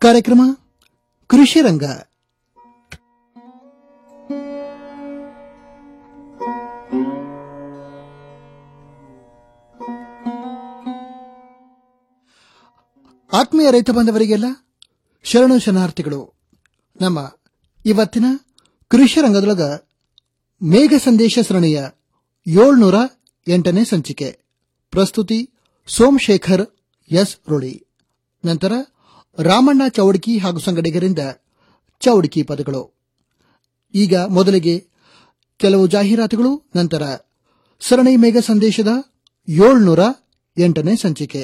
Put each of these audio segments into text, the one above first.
ಕಾರ್ಯಕ್ರಮ ಕೃಷಿ ರಂಗ ಆತ್ಮೀಯ ರೈತ ಬಾಂಧವರಿಗೆಲ್ಲ ಶರಣು ಶರಣಾರ್ಥಿಗಳು ನಮ್ಮ ಇವತ್ತಿನ ಕೃಷಿ ರಂಗದೊಳಗ ಮೇಘ ಸಂದೇಶ ಸರಣಿಯ ಏಳ್ನೂರ ಎಂಟನೇ ಸಂಚಿಕೆ ಪ್ರಸ್ತುತಿ ಸೋಮಶೇಖರ್ ಎಸ್ ರುಳಿ ನಂತರ ರಾಮಣ್ಣ ಚೌಡ್ಕಿ ಹಾಗೂ ಸಂಗಡಿಗರಿಂದ ಚೌಡ್ಕಿ ಪದಗಳು ಈಗ ಮೊದಲಿಗೆ ಕೆಲವು ಜಾಹೀರಾತುಗಳು ನಂತರ ಸರಣಿ ಮೇಘ ಸಂದೇಶದ ಏಳ್ನೂರ ಎಂಟನೇ ಸಂಚಿಕೆ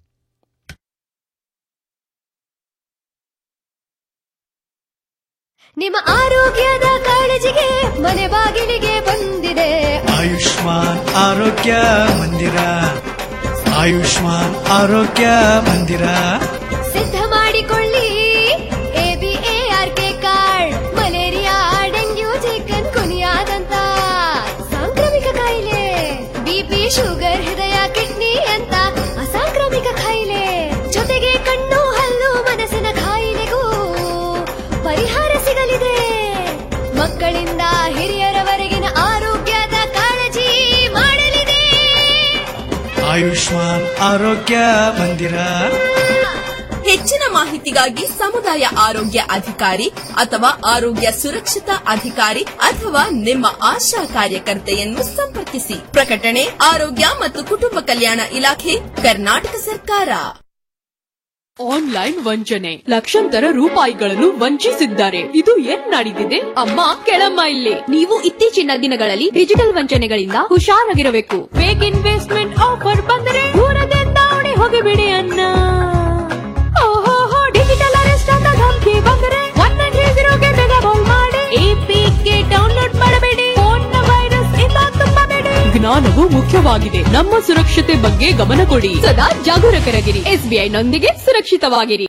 ನಿಮ್ಮ ಆರೋಗ್ಯದ ಕಾಳಜಿಗೆ ಮನೆ ಬಾಗಿಲಿಗೆ ಬಂದಿದೆ ಆಯುಷ್ಮಾನ್ ಆರೋಗ್ಯ ಮಂದಿರ ಆಯುಷ್ಮಾನ್ ಆರೋಗ್ಯ ಮಂದಿರ ಸಿದ್ಧ ಮಾಡಿಕೊಳ್ಳಿ ABAR K card malaria dengue ಚಿಕನ್ ಕುನಿಯಾದಂತ ಸಾಂಕ್ರಾಮಿಕ ಕಾಯಿಲೆ ಬಿಪಿ ಶುಗರ್ ಹೃದಯ ಕಿಡ್ನಿ ಅಂತ ಅಸಾಂಕ್ರಾಮಿಕ ಕಾಯಿಲೆ ಜೊತೆಗೆ ಕಣ್ಣು ಹಲ್ಲು ಮನಸ್ಸಿನ ಕಾಯಿಲೆಗೂ ಪರಿಹಾರ ಸಿಗಲಿದೆ ಮಕ್ಕಳಿಂದ ಹಿರಿಯರವರೆಗಿನ ಆರೋಗ್ಯದ ಕಾಳಜಿ ಮಾಡಲಿದೆ ಆಯುಷ್ಮಾನ್ ಆರೋಗ್ಯ ಮಂದಿರ ಹೆಚ್ಚಿನ ಮಾಹಿತಿಗಾಗಿ ಸಮುದಾಯ ಆರೋಗ್ಯ ಅಧಿಕಾರಿ ಅಥವಾ ಆರೋಗ್ಯ ಸುರಕ್ಷತಾ ಅಧಿಕಾರಿ ಅಥವಾ ನಿಮ್ಮ ಆಶಾ ಕಾರ್ಯಕರ್ತೆಯನ್ನು ಸಂಪರ್ಕಿಸಿ ಪ್ರಕಟಣೆ ಆರೋಗ್ಯ ಮತ್ತು ಕುಟುಂಬ ಕಲ್ಯಾಣ ಇಲಾಖೆ ಕರ್ನಾಟಕ ಸರ್ಕಾರ ಆನ್ಲೈನ್ ವಂಚನೆ ಲಕ್ಷಾಂತರ ರೂಪಾಯಿಗಳನ್ನು ವಂಚಿಸಿದ್ದಾರೆ ಇದು ಏನ್ ನಡೀತಿದೆ ಅಮ್ಮ ಕೆಳಮ್ಮ ಇಲ್ಲಿ ನೀವು ಇತ್ತೀಚಿನ ದಿನಗಳಲ್ಲಿ ಡಿಜಿಟಲ್ ವಂಚನೆಗಳಿಂದ ಹುಷಾರಾಗಿರಬೇಕು ಫೇಕ್ ಇನ್ವೆಸ್ಟ್ಮೆಂಟ್ ಆಫರ್ ಬಂದರೆ ದೂರದಿಂದ ಓಡಿ ಹೋಗಿಬಿಡಿ ಅನ್ನ ಓಹೋ ಡಿಜಿಟಲ್ ಅರೆಸ್ಟ್ ಅಂತ ಧಮಕಿ ಬಂದರೆ ಒನ್ ನೈನ್ ತ್ರೀ ಜೀರೋಗೆ ಬೇಗ ಕಾಲ್ ಮಾಡಿ ಎಪಿಕೆ ಡೌನ್ಲೋಡ್ ಮಾಡಬೇಡಿ ಫೋನ್ ವೈರಸ್ ಇಂದ ತುಂಬಬೇಡಿ ಜ್ಞಾನವು ಮುಖ್ಯವಾಗಿದೆ ನಮ್ಮ ಸುರಕ್ಷತೆ ಬಗ್ಗೆ ಗಮನ ಕೊಡಿ ಸದಾ ಜಾಗರೂಕರಾಗಿರಿ ಎಸ್ಬಿಐ ನೊಂದಿಗೆ ಸುರಕ್ಷಿತವಾಗಿರಿ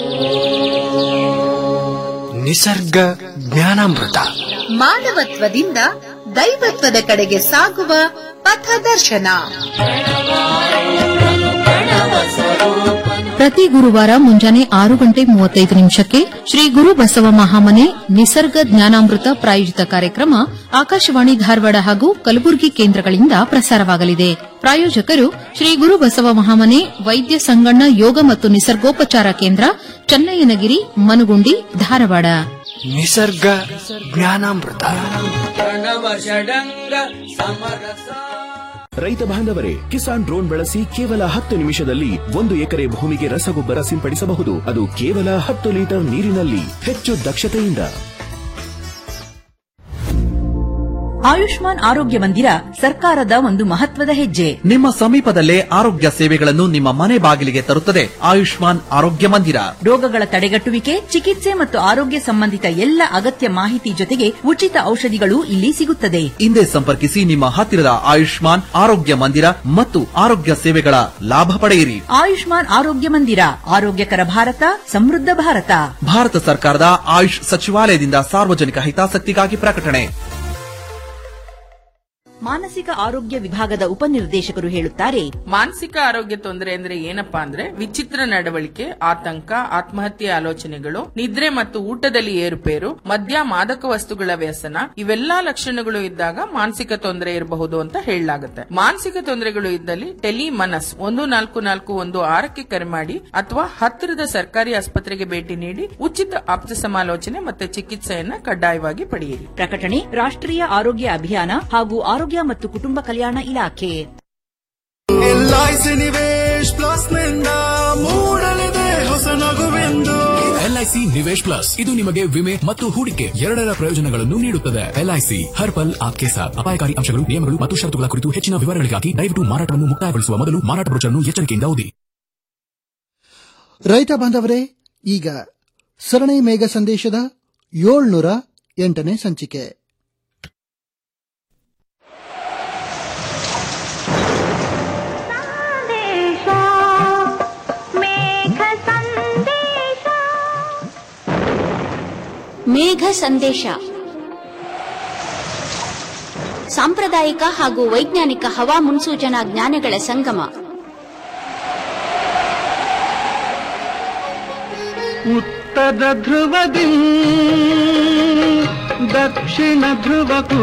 ನಿಸರ್ಗ ಜ್ಞಾನಾಮೃತ ಮಾನವತ್ವದಿಂದ ದೈವತ್ವದ ಕಡೆಗೆ ಸಾಗುವ ಪಥದರ್ಶನ ಪ್ರತಿ ಗುರುವಾರ ಮುಂಜಾನೆ ಆರು ಗಂಟೆ ಮೂವತ್ತೈದು ನಿಮಿಷಕ್ಕೆ ಶ್ರೀ ಗುರು ಬಸವ ಮಹಾಮನೆ ನಿಸರ್ಗ ಜ್ಞಾನಾಮೃತ ಪ್ರಾಯೋಜಿತ ಕಾರ್ಯಕ್ರಮ ಆಕಾಶವಾಣಿ ಧಾರವಾಡ ಹಾಗೂ ಕಲಬುರಗಿ ಕೇಂದ್ರಗಳಿಂದ ಪ್ರಸಾರವಾಗಲಿದೆ ಪ್ರಾಯೋಜಕರು ಶ್ರೀ ಗುರು ಬಸವ ಮಹಾಮನೆ ವೈದ್ಯ ಸಂಗಣ್ಣ ಯೋಗ ಮತ್ತು ನಿಸರ್ಗೋಪಚಾರ ಕೇಂದ್ರ ಚನ್ನಯ್ಯನಗಿರಿ ಮನುಗುಂಡಿ ಧಾರವಾಡ ನಿಸರ್ಗ ಜ್ಞಾನಾಮೃತ ರೈತ ಬಾಂಧವರೇ ಕಿಸಾನ್ ಡ್ರೋನ್ ಬಳಸಿ ಕೇವಲ ಹತ್ತು ನಿಮಿಷದಲ್ಲಿ ಒಂದು ಎಕರೆ ಭೂಮಿಗೆ ರಸಗೊಬ್ಬರ ಸಿಂಪಡಿಸಬಹುದು ಅದು ಕೇವಲ ಹತ್ತು ಲೀಟರ್ ನೀರಿನಲ್ಲಿ ಹೆಚ್ಚು ದಕ್ಷತೆಯಿಂದ ಆಯುಷ್ಮಾನ್ ಆರೋಗ್ಯ ಮಂದಿರ ಸರ್ಕಾರದ ಒಂದು ಮಹತ್ವದ ಹೆಜ್ಜೆ ನಿಮ್ಮ ಸಮೀಪದಲ್ಲೇ ಆರೋಗ್ಯ ಸೇವೆಗಳನ್ನು ನಿಮ್ಮ ಮನೆ ಬಾಗಿಲಿಗೆ ತರುತ್ತದೆ ಆಯುಷ್ಮಾನ್ ಆರೋಗ್ಯ ಮಂದಿರ ರೋಗಗಳ ತಡೆಗಟ್ಟುವಿಕೆ ಚಿಕಿತ್ಸೆ ಮತ್ತು ಆರೋಗ್ಯ ಸಂಬಂಧಿತ ಎಲ್ಲ ಅಗತ್ಯ ಮಾಹಿತಿ ಜೊತೆಗೆ ಉಚಿತ ಔಷಧಿಗಳು ಇಲ್ಲಿ ಸಿಗುತ್ತದೆ ಹಿಂದೆ ಸಂಪರ್ಕಿಸಿ ನಿಮ್ಮ ಹತ್ತಿರದ ಆಯುಷ್ಮಾನ್ ಆರೋಗ್ಯ ಮಂದಿರ ಮತ್ತು ಆರೋಗ್ಯ ಸೇವೆಗಳ ಲಾಭ ಪಡೆಯಿರಿ ಆಯುಷ್ಮಾನ್ ಆರೋಗ್ಯ ಮಂದಿರ ಆರೋಗ್ಯಕರ ಭಾರತ ಸಮೃದ್ಧ ಭಾರತ ಭಾರತ ಸರ್ಕಾರದ ಆಯುಷ್ ಸಚಿವಾಲಯದಿಂದ ಸಾರ್ವಜನಿಕ ಹಿತಾಸಕ್ತಿಗಾಗಿ ಪ್ರಕಟಣೆ ಮಾನಸಿಕ ಆರೋಗ್ಯ ವಿಭಾಗದ ಉಪನಿರ್ದೇಶಕರು ಹೇಳುತ್ತಾರೆ ಮಾನಸಿಕ ಆರೋಗ್ಯ ತೊಂದರೆ ಅಂದ್ರೆ ಏನಪ್ಪಾ ಅಂದ್ರೆ ವಿಚಿತ್ರ ನಡವಳಿಕೆ ಆತಂಕ ಆತ್ಮಹತ್ಯೆ ಆಲೋಚನೆಗಳು ನಿದ್ರೆ ಮತ್ತು ಊಟದಲ್ಲಿ ಏರುಪೇರು ಮದ್ಯ ಮಾದಕ ವಸ್ತುಗಳ ವ್ಯಸನ ಇವೆಲ್ಲಾ ಲಕ್ಷಣಗಳು ಇದ್ದಾಗ ಮಾನಸಿಕ ತೊಂದರೆ ಇರಬಹುದು ಅಂತ ಹೇಳಲಾಗುತ್ತೆ ಮಾನಸಿಕ ತೊಂದರೆಗಳು ಇದ್ದಲ್ಲಿ ಟೆಲಿ ಮನಸ್ ಒಂದು ನಾಲ್ಕು ನಾಲ್ಕು ಒಂದು ಆರಕ್ಕೆ ಕರೆ ಮಾಡಿ ಅಥವಾ ಹತ್ತಿರದ ಸರ್ಕಾರಿ ಆಸ್ಪತ್ರೆಗೆ ಭೇಟಿ ನೀಡಿ ಉಚಿತ ಆಪ್ತ ಸಮಾಲೋಚನೆ ಮತ್ತೆ ಚಿಕಿತ್ಸೆಯನ್ನ ಕಡ್ಡಾಯವಾಗಿ ಪಡೆಯಿರಿ ಪ್ರಕಟಣೆ ರಾಷ್ಟ್ರೀಯ ಆರೋಗ್ಯ ಅಭಿಯಾನ ಹಾಗೂ ಆರೋಗ್ಯ ಮತ್ತು ಕುಟುಂಬ ಕಲ್ಯಾಣ ಇಲಾಖೆ ಎಲ್ಐಸಿ ನಿವೇಶ್ ಪ್ಲಸ್ ನಿಂದ ಮೂಡಲಿದೆ ಹೊಸ ನಗುವೆಂದು ಎಲ್ಐಸಿ ನಿವೇಶ್ ಪ್ಲಸ್ ಇದು ನಿಮಗೆ ವಿಮೆ ಮತ್ತು ಹೂಡಿಕೆ ಎರಡರ ಪ್ರಯೋಜನಗಳನ್ನು ನೀಡುತ್ತದೆ ಎಲ್ಐಸಿ ಹರ್ ಪಲ್ ಆಪ್ಕೆ ಸಾಥ್ ಅಪಾಯಕಾರಿ ಅಂಶಗಳು ನಿಯಮಗಳು ಮತ್ತು ಷರತ್ತುಗಳ ಕುರಿತು ಹೆಚ್ಚಿನ ವಿವರಗಳಿಗಾಗಿ ದಯವಿಟ್ಟು ಮಾರಾಟವನ್ನು ಮುಕ್ತಾಯಗೊಳಿಸುವ ಮೊದಲು ಮಾರಾಟ ಬ್ರೋಚರ್ನ್ನು ಎಚ್ಚರಿಕೆಯಿಂದ ಓದಿ ರೈತ ಬಾಂಧವರೇ ಈಗ ಸರಣಿ ಮೇಘ ಸಂದೇಶದ ಏಳ್ನೂರ ಎಂಟನೇ ಸಂಚಿಕೆ ಮೇಘ ಸಂದೇಶ ಸಾಂಪ್ರದಾಯಿಕ ಹಾಗೂ ವೈಜ್ಞಾನಿಕ ಹವಾ ಮುನ್ಸೂಚನಾ ಜ್ಞಾನಗಳ ಸಂಗಮ ಉತ್ತರ ಉತ್ತರ ಧ್ರುವದಿ ದಕ್ಷಿಣ ಧ್ರುವಕ್ಕೂ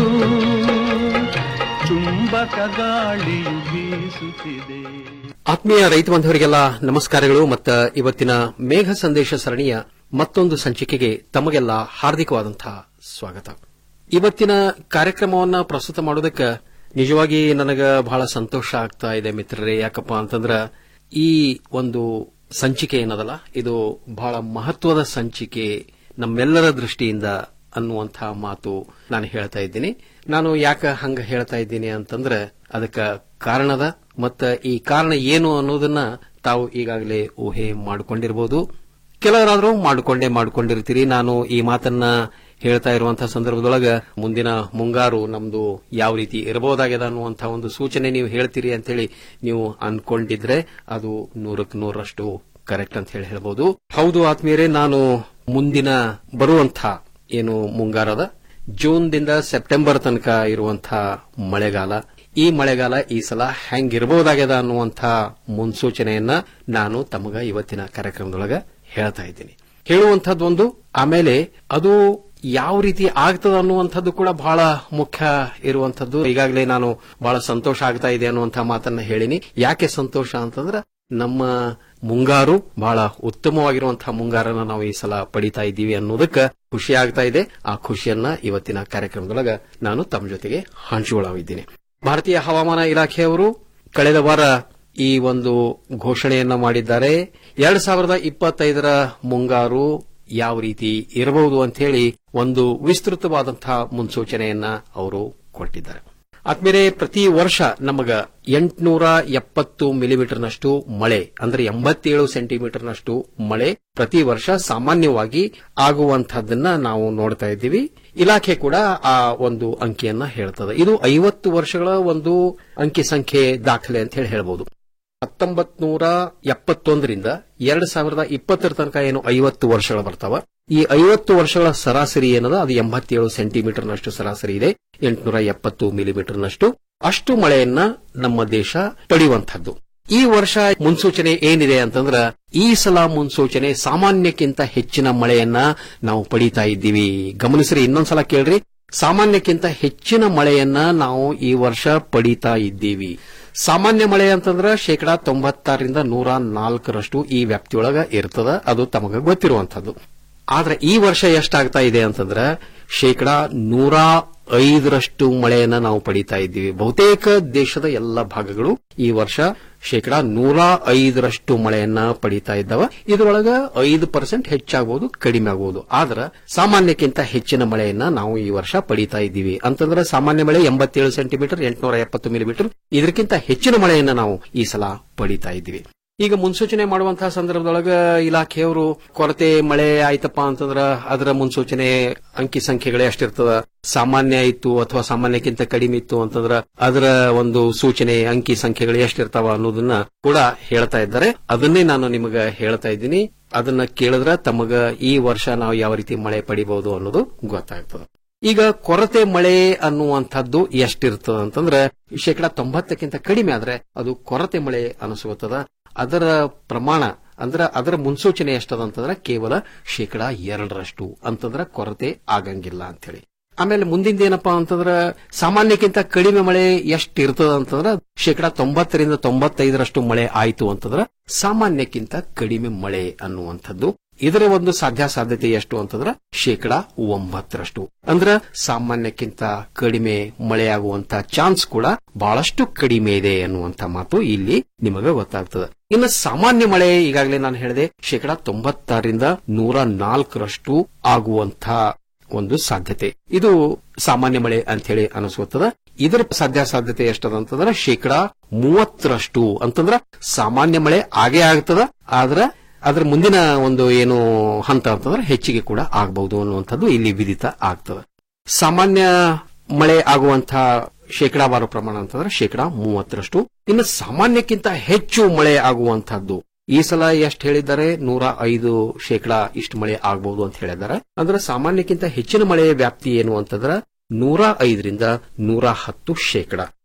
ಚುಂಬಕ ಗಾಳಿಯು ಬೀಸುತ್ತಿದೆ ಆತ್ಮೀಯ ರೈತ ಬಾಂಧವರಿಗೆಲ್ಲ ನಮಸ್ಕಾರಗಳು ಮತ್ತು ಇವತ್ತಿನ ಮೇಘ ಸಂದೇಶ ಸರಣಿಯ ಮತ್ತೊಂದು ಸಂಚಿಕೆಗೆ ತಮಗೆಲ್ಲ ಹಾರ್ದಿಕವಾದಂತಹ ಸ್ವಾಗತ ಇವತ್ತಿನ ಕಾರ್ಯಕ್ರಮವನ್ನ ಪ್ರಸ್ತುತ ಮಾಡೋದಕ್ಕೆ ನಿಜವಾಗಿ ನನಗ ಬಹಳ ಸಂತೋಷ ಆಗ್ತಾ ಇದೆ ಮಿತ್ರರೇ ಯಾಕಪ್ಪ ಅಂತಂದ್ರ ಈ ಒಂದು ಸಂಚಿಕೆ ಏನದಲ್ಲ ಇದು ಬಹಳ ಮಹತ್ವದ ಸಂಚಿಕೆ ನಮ್ಮೆಲ್ಲರ ದೃಷ್ಟಿಯಿಂದ ಅನ್ನುವಂತಹ ಮಾತು ನಾನು ಹೇಳ್ತಾ ಇದ್ದೀನಿ ನಾನು ಯಾಕೆ ಹಂಗ ಹೇಳ್ತಾ ಇದ್ದೀನಿ ಅಂತಂದ್ರೆ ಅದಕ್ಕೆ ಕಾರಣದ ಮತ್ತ ಈ ಕಾರಣ ಏನು ಅನ್ನೋದನ್ನ ತಾವು ಈಗಾಗಲೇ ಊಹೆ ಮಾಡಿಕೊಂಡಿರಬಹುದು ಕೆಲವರಾದ್ರೂ ಮಾಡಿಕೊಂಡೇ ಮಾಡಿಕೊಂಡಿರ್ತೀರಿ ನಾನು ಈ ಮಾತನ್ನ ಹೇಳ್ತಾ ಇರುವಂತಹ ಸಂದರ್ಭದೊಳಗ ಮುಂದಿನ ಮುಂಗಾರು ನಮ್ದು ಯಾವ ರೀತಿ ಇರಬಹುದಾಗಿದೆ ಅನ್ನುವಂತಹ ಒಂದು ಸೂಚನೆ ನೀವು ಹೇಳ್ತೀರಿ ಅಂತೇಳಿ ನೀವು ಅನ್ಕೊಂಡಿದ್ರೆ ಅದು ನೂರಕ್ಕೆ ನೂರರಷ್ಟು ಕರೆಕ್ಟ್ ಅಂತ ಹೇಳಿ ಹೇಳ್ಬಹುದು ಹೌದು ಆತ್ಮೀಯರೇ ನಾನು ಮುಂದಿನ ಬರುವಂತ ಏನು ಮುಂಗಾರದ ಜೂನ್ದಿಂದ ಸೆಪ್ಟೆಂಬರ್ ತನಕ ಇರುವಂತಹ ಮಳೆಗಾಲ ಈ ಮಳೆಗಾಲ ಈ ಸಲ ಹೆಂಗಿರಬಹುದಾಗ್ಯದ ಅನ್ನುವಂತಹ ಮುನ್ಸೂಚನೆಯನ್ನ ನಾನು ತಮಗ ಇವತ್ತಿನ ಕಾರ್ಯಕ್ರಮದೊಳಗ ಹೇಳ್ತಾ ಇದ್ದೀನಿ ಹೇಳುವಂತಹದ್ದೊಂದು ಆಮೇಲೆ ಅದು ಯಾವ ರೀತಿ ಆಗ್ತದ ಅನ್ನುವಂಥದ್ದು ಕೂಡ ಬಹಳ ಮುಖ್ಯ ಇರುವಂತದ್ದು ಈಗಾಗಲೇ ನಾನು ಬಹಳ ಸಂತೋಷ ಆಗ್ತಾ ಇದೆ ಅನ್ನುವಂತಹ ಮಾತನ್ನ ಹೇಳಿನಿ ಯಾಕೆ ಸಂತೋಷ ಅಂತಂದ್ರ ನಮ್ಮ ಮುಂಗಾರು ಬಹಳ ಉತ್ತಮವಾಗಿರುವಂತಹ ಮುಂಗಾರನ ನಾವು ಈ ಸಲ ಪಡಿತಾ ಇದ್ದೀವಿ ಅನ್ನೋದಕ್ಕೆ ಖುಷಿ ಆಗ್ತಾ ಇದೆ ಆ ಖುಷಿಯನ್ನ ಇವತ್ತಿನ ಕಾರ್ಯಕ್ರಮದೊಳಗ ನಾನು ತಮ್ಮ ಜೊತೆಗೆ ಹಂಚಿಕೊಳ್ಳಿದ್ದೀನಿ ಭಾರತೀಯ ಹವಾಮಾನ ಇಲಾಖೆಯವರು ಕಳೆದ ವಾರ ಈ ಒಂದು ಘೋಷಣೆಯನ್ನ ಮಾಡಿದ್ದಾರೆ ಎರಡ್ ಸಾವಿರದ ಇಪ್ಪತ್ತೈದರ ಮುಂಗಾರು ಯಾವ ರೀತಿ ಇರಬಹುದು ಅಂತ ಹೇಳಿ ಒಂದು ವಿಸ್ತೃತವಾದಂತಹ ಮುನ್ಸೂಚನೆಯನ್ನ ಅವರು ಕೊಟ್ಟಿದ್ದಾರೆ ಆದ್ಮೇಲೆ ಪ್ರತಿ ವರ್ಷ ನಮಗ ಎಂಟುನೂರ ಎಪ್ಪತ್ತು ಮಿಲಿಮೀಟರ್ನಷ್ಟು ಮಳೆ ಅಂದ್ರೆ ಎಂಬತ್ತೇಳು ಸೆಂಟಿಮೀಟರ್ನಷ್ಟು ಮಳೆ ಪ್ರತಿ ವರ್ಷ ಸಾಮಾನ್ಯವಾಗಿ ಆಗುವಂತಹದ್ದನ್ನ ನಾವು ನೋಡ್ತಾ ಇದ್ದೀವಿ ಇಲಾಖೆ ಕೂಡ ಆ ಒಂದು ಅಂಕಿಯನ್ನ ಹೇಳ್ತದೆ ಇದು ಐವತ್ತು ವರ್ಷಗಳ ಒಂದು ಅಂಕಿ ಸಂಖ್ಯೆ ದಾಖಲೆ ಅಂತ ಹೇಳಿ ಹೇಳ್ಬೋದು ಹತ್ತೊಂಬತ್ ನೂರ ಎಪ್ಪತ್ತೊಂದರಿಂದ ಎರಡ್ ಸಾವಿರದ ಇಪ್ಪತ್ತರ ತನಕ ಏನು ಐವತ್ತು ವರ್ಷಗಳು ಬರ್ತಾವ ಈ ಐವತ್ತು ವರ್ಷಗಳ ಸರಾಸರಿ ಏನದ ಅದು ಎಂಬತ್ತೇಳು ಸೆಂಟಿಮೀಟರ್ನಷ್ಟು ಸರಾಸರಿ ಇದೆ ಎಂಟುನೂರ ಎಪ್ಪತ್ತು ಮಿಲಿಮೀಟರ್ನಷ್ಟು ಅಷ್ಟು ಮಳೆಯನ್ನ ನಮ್ಮ ದೇಶ ಪಡೆಯುವಂತಹದ್ದು ಈ ವರ್ಷ ಮುನ್ಸೂಚನೆ ಏನಿದೆ ಅಂತಂದ್ರ ಈ ಸಲ ಮುನ್ಸೂಚನೆ ಸಾಮಾನ್ಯಕ್ಕಿಂತ ಹೆಚ್ಚಿನ ಮಳೆಯನ್ನ ನಾವು ಪಡೀತಾ ಇದ್ದೀವಿ ಗಮನಿಸ್ರಿ ಇನ್ನೊಂದ್ಸಲ ಕೇಳ್ರಿ ಸಾಮಾನ್ಯಕ್ಕಿಂತ ಹೆಚ್ಚಿನ ಮಳೆಯನ್ನ ನಾವು ಈ ವರ್ಷ ಪಡೀತಾ ಇದ್ದೀವಿ ಸಾಮಾನ್ಯ ಮಳೆ ಅಂತಂದ್ರೆ ಶೇಕಡಾ ತೊಂಬತ್ತಾರರಿಂದ ನೂರ ನಾಲ್ಕರಷ್ಟು ಈ ವ್ಯಾಪ್ತಿಯೊಳಗ ಇರ್ತದ ಅದು ತಮಗ ಗೊತ್ತಿರುವಂತದ್ದು ಆದ್ರೆ ಈ ವರ್ಷ ಎಷ್ಟಾಗ್ತಾ ಇದೆ ಅಂತಂದ್ರೆ ಶೇಕಡಾ ನೂರ ಐದರಷ್ಟು ಮಳೆಯನ್ನ ನಾವು ಪಡೀತಾ ಇದ್ದೀವಿ ಬಹುತೇಕ ದೇಶದ ಎಲ್ಲ ಭಾಗಗಳು ಈ ವರ್ಷ ಶೇಕಡಾ ನೂರ ಐದರಷ್ಟು ಮಳೆಯನ್ನ ಪಡೀತಾ ಇದ್ದಾವ ಇದರೊಳಗ ಐದು ಪರ್ಸೆಂಟ್ ಹೆಚ್ಚಾಗಬಹುದು ಕಡಿಮೆ ಆಗಬಹುದು ಆದ್ರೆ ಸಾಮಾನ್ಯಕ್ಕಿಂತ ಹೆಚ್ಚಿನ ಮಳೆಯನ್ನ ನಾವು ಈ ವರ್ಷ ಪಡೀತಾ ಇದ್ದೀವಿ ಅಂತಂದ್ರೆ ಸಾಮಾನ್ಯ ಮಳೆ ಎಂಬತ್ತೇಳು ಸೆಂಟಿಮೀಟರ್ ಎಂಟುನೂರ ಎಪ್ಪತ್ತು ಮಿಲಿಮೀಟರ್ ಇದಕ್ಕಿಂತ ಹೆಚ್ಚಿನ ಮಳೆಯನ್ನ ನಾವು ಈ ಸಲ ಪಡೀತಾ ಇದ್ದೀವಿ ಈಗ ಮುನ್ಸೂಚನೆ ಮಾಡುವಂತಹ ಸಂದರ್ಭದೊಳಗ ಇಲಾಖೆಯವರು ಕೊರತೆ ಮಳೆ ಆಯ್ತಪ್ಪ ಅಂತಂದ್ರ ಅದರ ಮುನ್ಸೂಚನೆ ಅಂಕಿ ಸಂಖ್ಯೆಗಳೇ ಎಷ್ಟಿರ್ತದ ಸಾಮಾನ್ಯ ಇತ್ತು ಅಥವಾ ಸಾಮಾನ್ಯಕ್ಕಿಂತ ಕಡಿಮೆ ಇತ್ತು ಅಂತಂದ್ರ ಅದರ ಒಂದು ಸೂಚನೆ ಅಂಕಿ ಸಂಖ್ಯೆಗಳು ಎಷ್ಟಿರ್ತಾವ ಅನ್ನೋದನ್ನ ಕೂಡ ಹೇಳ್ತಾ ಇದ್ದಾರೆ ಅದನ್ನೇ ನಾನು ನಿಮಗ ಹೇಳ್ತಾ ಇದ್ದೀನಿ ಅದನ್ನ ಕೇಳಿದ್ರ ತಮಗ ಈ ವರ್ಷ ನಾವು ಯಾವ ರೀತಿ ಮಳೆ ಪಡಿಬಹುದು ಅನ್ನೋದು ಗೊತ್ತಾಗ್ತದೆ ಈಗ ಕೊರತೆ ಮಳೆ ಅನ್ನುವಂಥದ್ದು ಎಷ್ಟಿರ್ತದ ಅಂತಂದ್ರೆ ಶೇಕಡಾ ತೊಂಬತ್ತಕ್ಕಿಂತ ಕಡಿಮೆ ಆದ್ರೆ ಅದು ಕೊರತೆ ಮಳೆ ಅನಿಸುತ್ತದೆ ಅದರ ಪ್ರಮಾಣ ಅಂದ್ರೆ ಅದರ ಮುನ್ಸೂಚನೆ ಎಷ್ಟದ ಅಂತಂದ್ರೆ ಕೇವಲ ಶೇಕಡಾ ಎರಡರಷ್ಟು ಅಂತಂದ್ರೆ ಕೊರತೆ ಆಗಂಗಿಲ್ಲ ಅಂತೇಳಿ ಆಮೇಲೆ ಮುಂದಿಂದ ಏನಪ್ಪಾ ಅಂತಂದ್ರ ಸಾಮಾನ್ಯಕ್ಕಿಂತ ಕಡಿಮೆ ಮಳೆ ಎಷ್ಟು ಇರ್ತದ ಅಂತಂದ್ರ ಶೇಕಡಾ ತೊಂಬತ್ತರಿಂದ ತೊಂಬತ್ತೈದರಷ್ಟು ಮಳೆ ಆಯ್ತು ಅಂತಂದ್ರ ಸಾಮಾನ್ಯಕ್ಕಿಂತ ಕಡಿಮೆ ಮಳೆ ಅನ್ನುವಂಥದ್ದು ಇದರ ಒಂದು ಸಾಧ್ಯಾಸಾಧ್ಯತೆ ಎಷ್ಟು ಅಂತಂದ್ರ ಶೇಕಡಾ ಒಂಬತ್ತರಷ್ಟು ಅಂದ್ರ ಸಾಮಾನ್ಯಕ್ಕಿಂತ ಕಡಿಮೆ ಮಳೆಯಾಗುವಂತ ಚಾನ್ಸ್ ಕೂಡ ಬಹಳಷ್ಟು ಕಡಿಮೆ ಇದೆ ಅನ್ನುವಂತ ಮಾತು ಇಲ್ಲಿ ನಿಮಗೆ ಗೊತ್ತಾಗ್ತದೆ ಇನ್ನು ಸಾಮಾನ್ಯ ಮಳೆ ಈಗಾಗಲೇ ನಾನು ಹೇಳಿದೆ ಶೇಕಡಾ ತೊಂಬತ್ತಾರರಿಂದ ನೂರ ನಾಲ್ಕರಷ್ಟು ಆಗುವಂತ ಒಂದು ಸಾಧ್ಯತೆ ಇದು ಸಾಮಾನ್ಯ ಮಳೆ ಅಂತ ಹೇಳಿ ಅನಿಸುತ್ತದೆ ಇದರ ಸಾಧ್ಯಾಸಾಧ್ಯತೆ ಎಷ್ಟದ ಅಂತಂದ್ರೆ ಶೇಕಡಾ ಮೂವತ್ತರಷ್ಟು ಅಂತಂದ್ರ ಸಾಮಾನ್ಯ ಮಳೆ ಆಗೇ ಆಗ್ತದ ಆದ್ರ ಅದರ ಮುಂದಿನ ಒಂದು ಏನು ಹಂತ ಅಂತಂದ್ರೆ ಹೆಚ್ಚಿಗೆ ಕೂಡ ಆಗಬಹುದು ಅನ್ನುವಂಥದ್ದು ಇಲ್ಲಿ ವಿದಿತ ಆಗ್ತದೆ ಸಾಮಾನ್ಯ ಮಳೆ ಆಗುವಂತಹ ಶೇಕಡಾವಾರು ಪ್ರಮಾಣ ಅಂತಂದ್ರೆ ಶೇಕಡಾ ಮೂವತ್ತರಷ್ಟು ಇನ್ನು ಸಾಮಾನ್ಯಕ್ಕಿಂತ ಹೆಚ್ಚು ಮಳೆ ಆಗುವಂತಹದ್ದು ಈ ಸಲ ಎಷ್ಟು ಹೇಳಿದ್ದಾರೆ ನೂರ ಐದು ಶೇಕಡಾ ಇಷ್ಟು ಮಳೆ ಆಗಬಹುದು ಅಂತ ಹೇಳಿದ್ದಾರೆ ಅಂದ್ರೆ ಸಾಮಾನ್ಯಕ್ಕಿಂತ ಹೆಚ್ಚಿನ ಮಳೆಯ ವ್ಯಾಪ್ತಿ ಏನು ಅಂತಂದ್ರೆ ನೂರ ಐದರಿಂದ ನೂರ ಹತ್ತು ಶೇಕಡಾ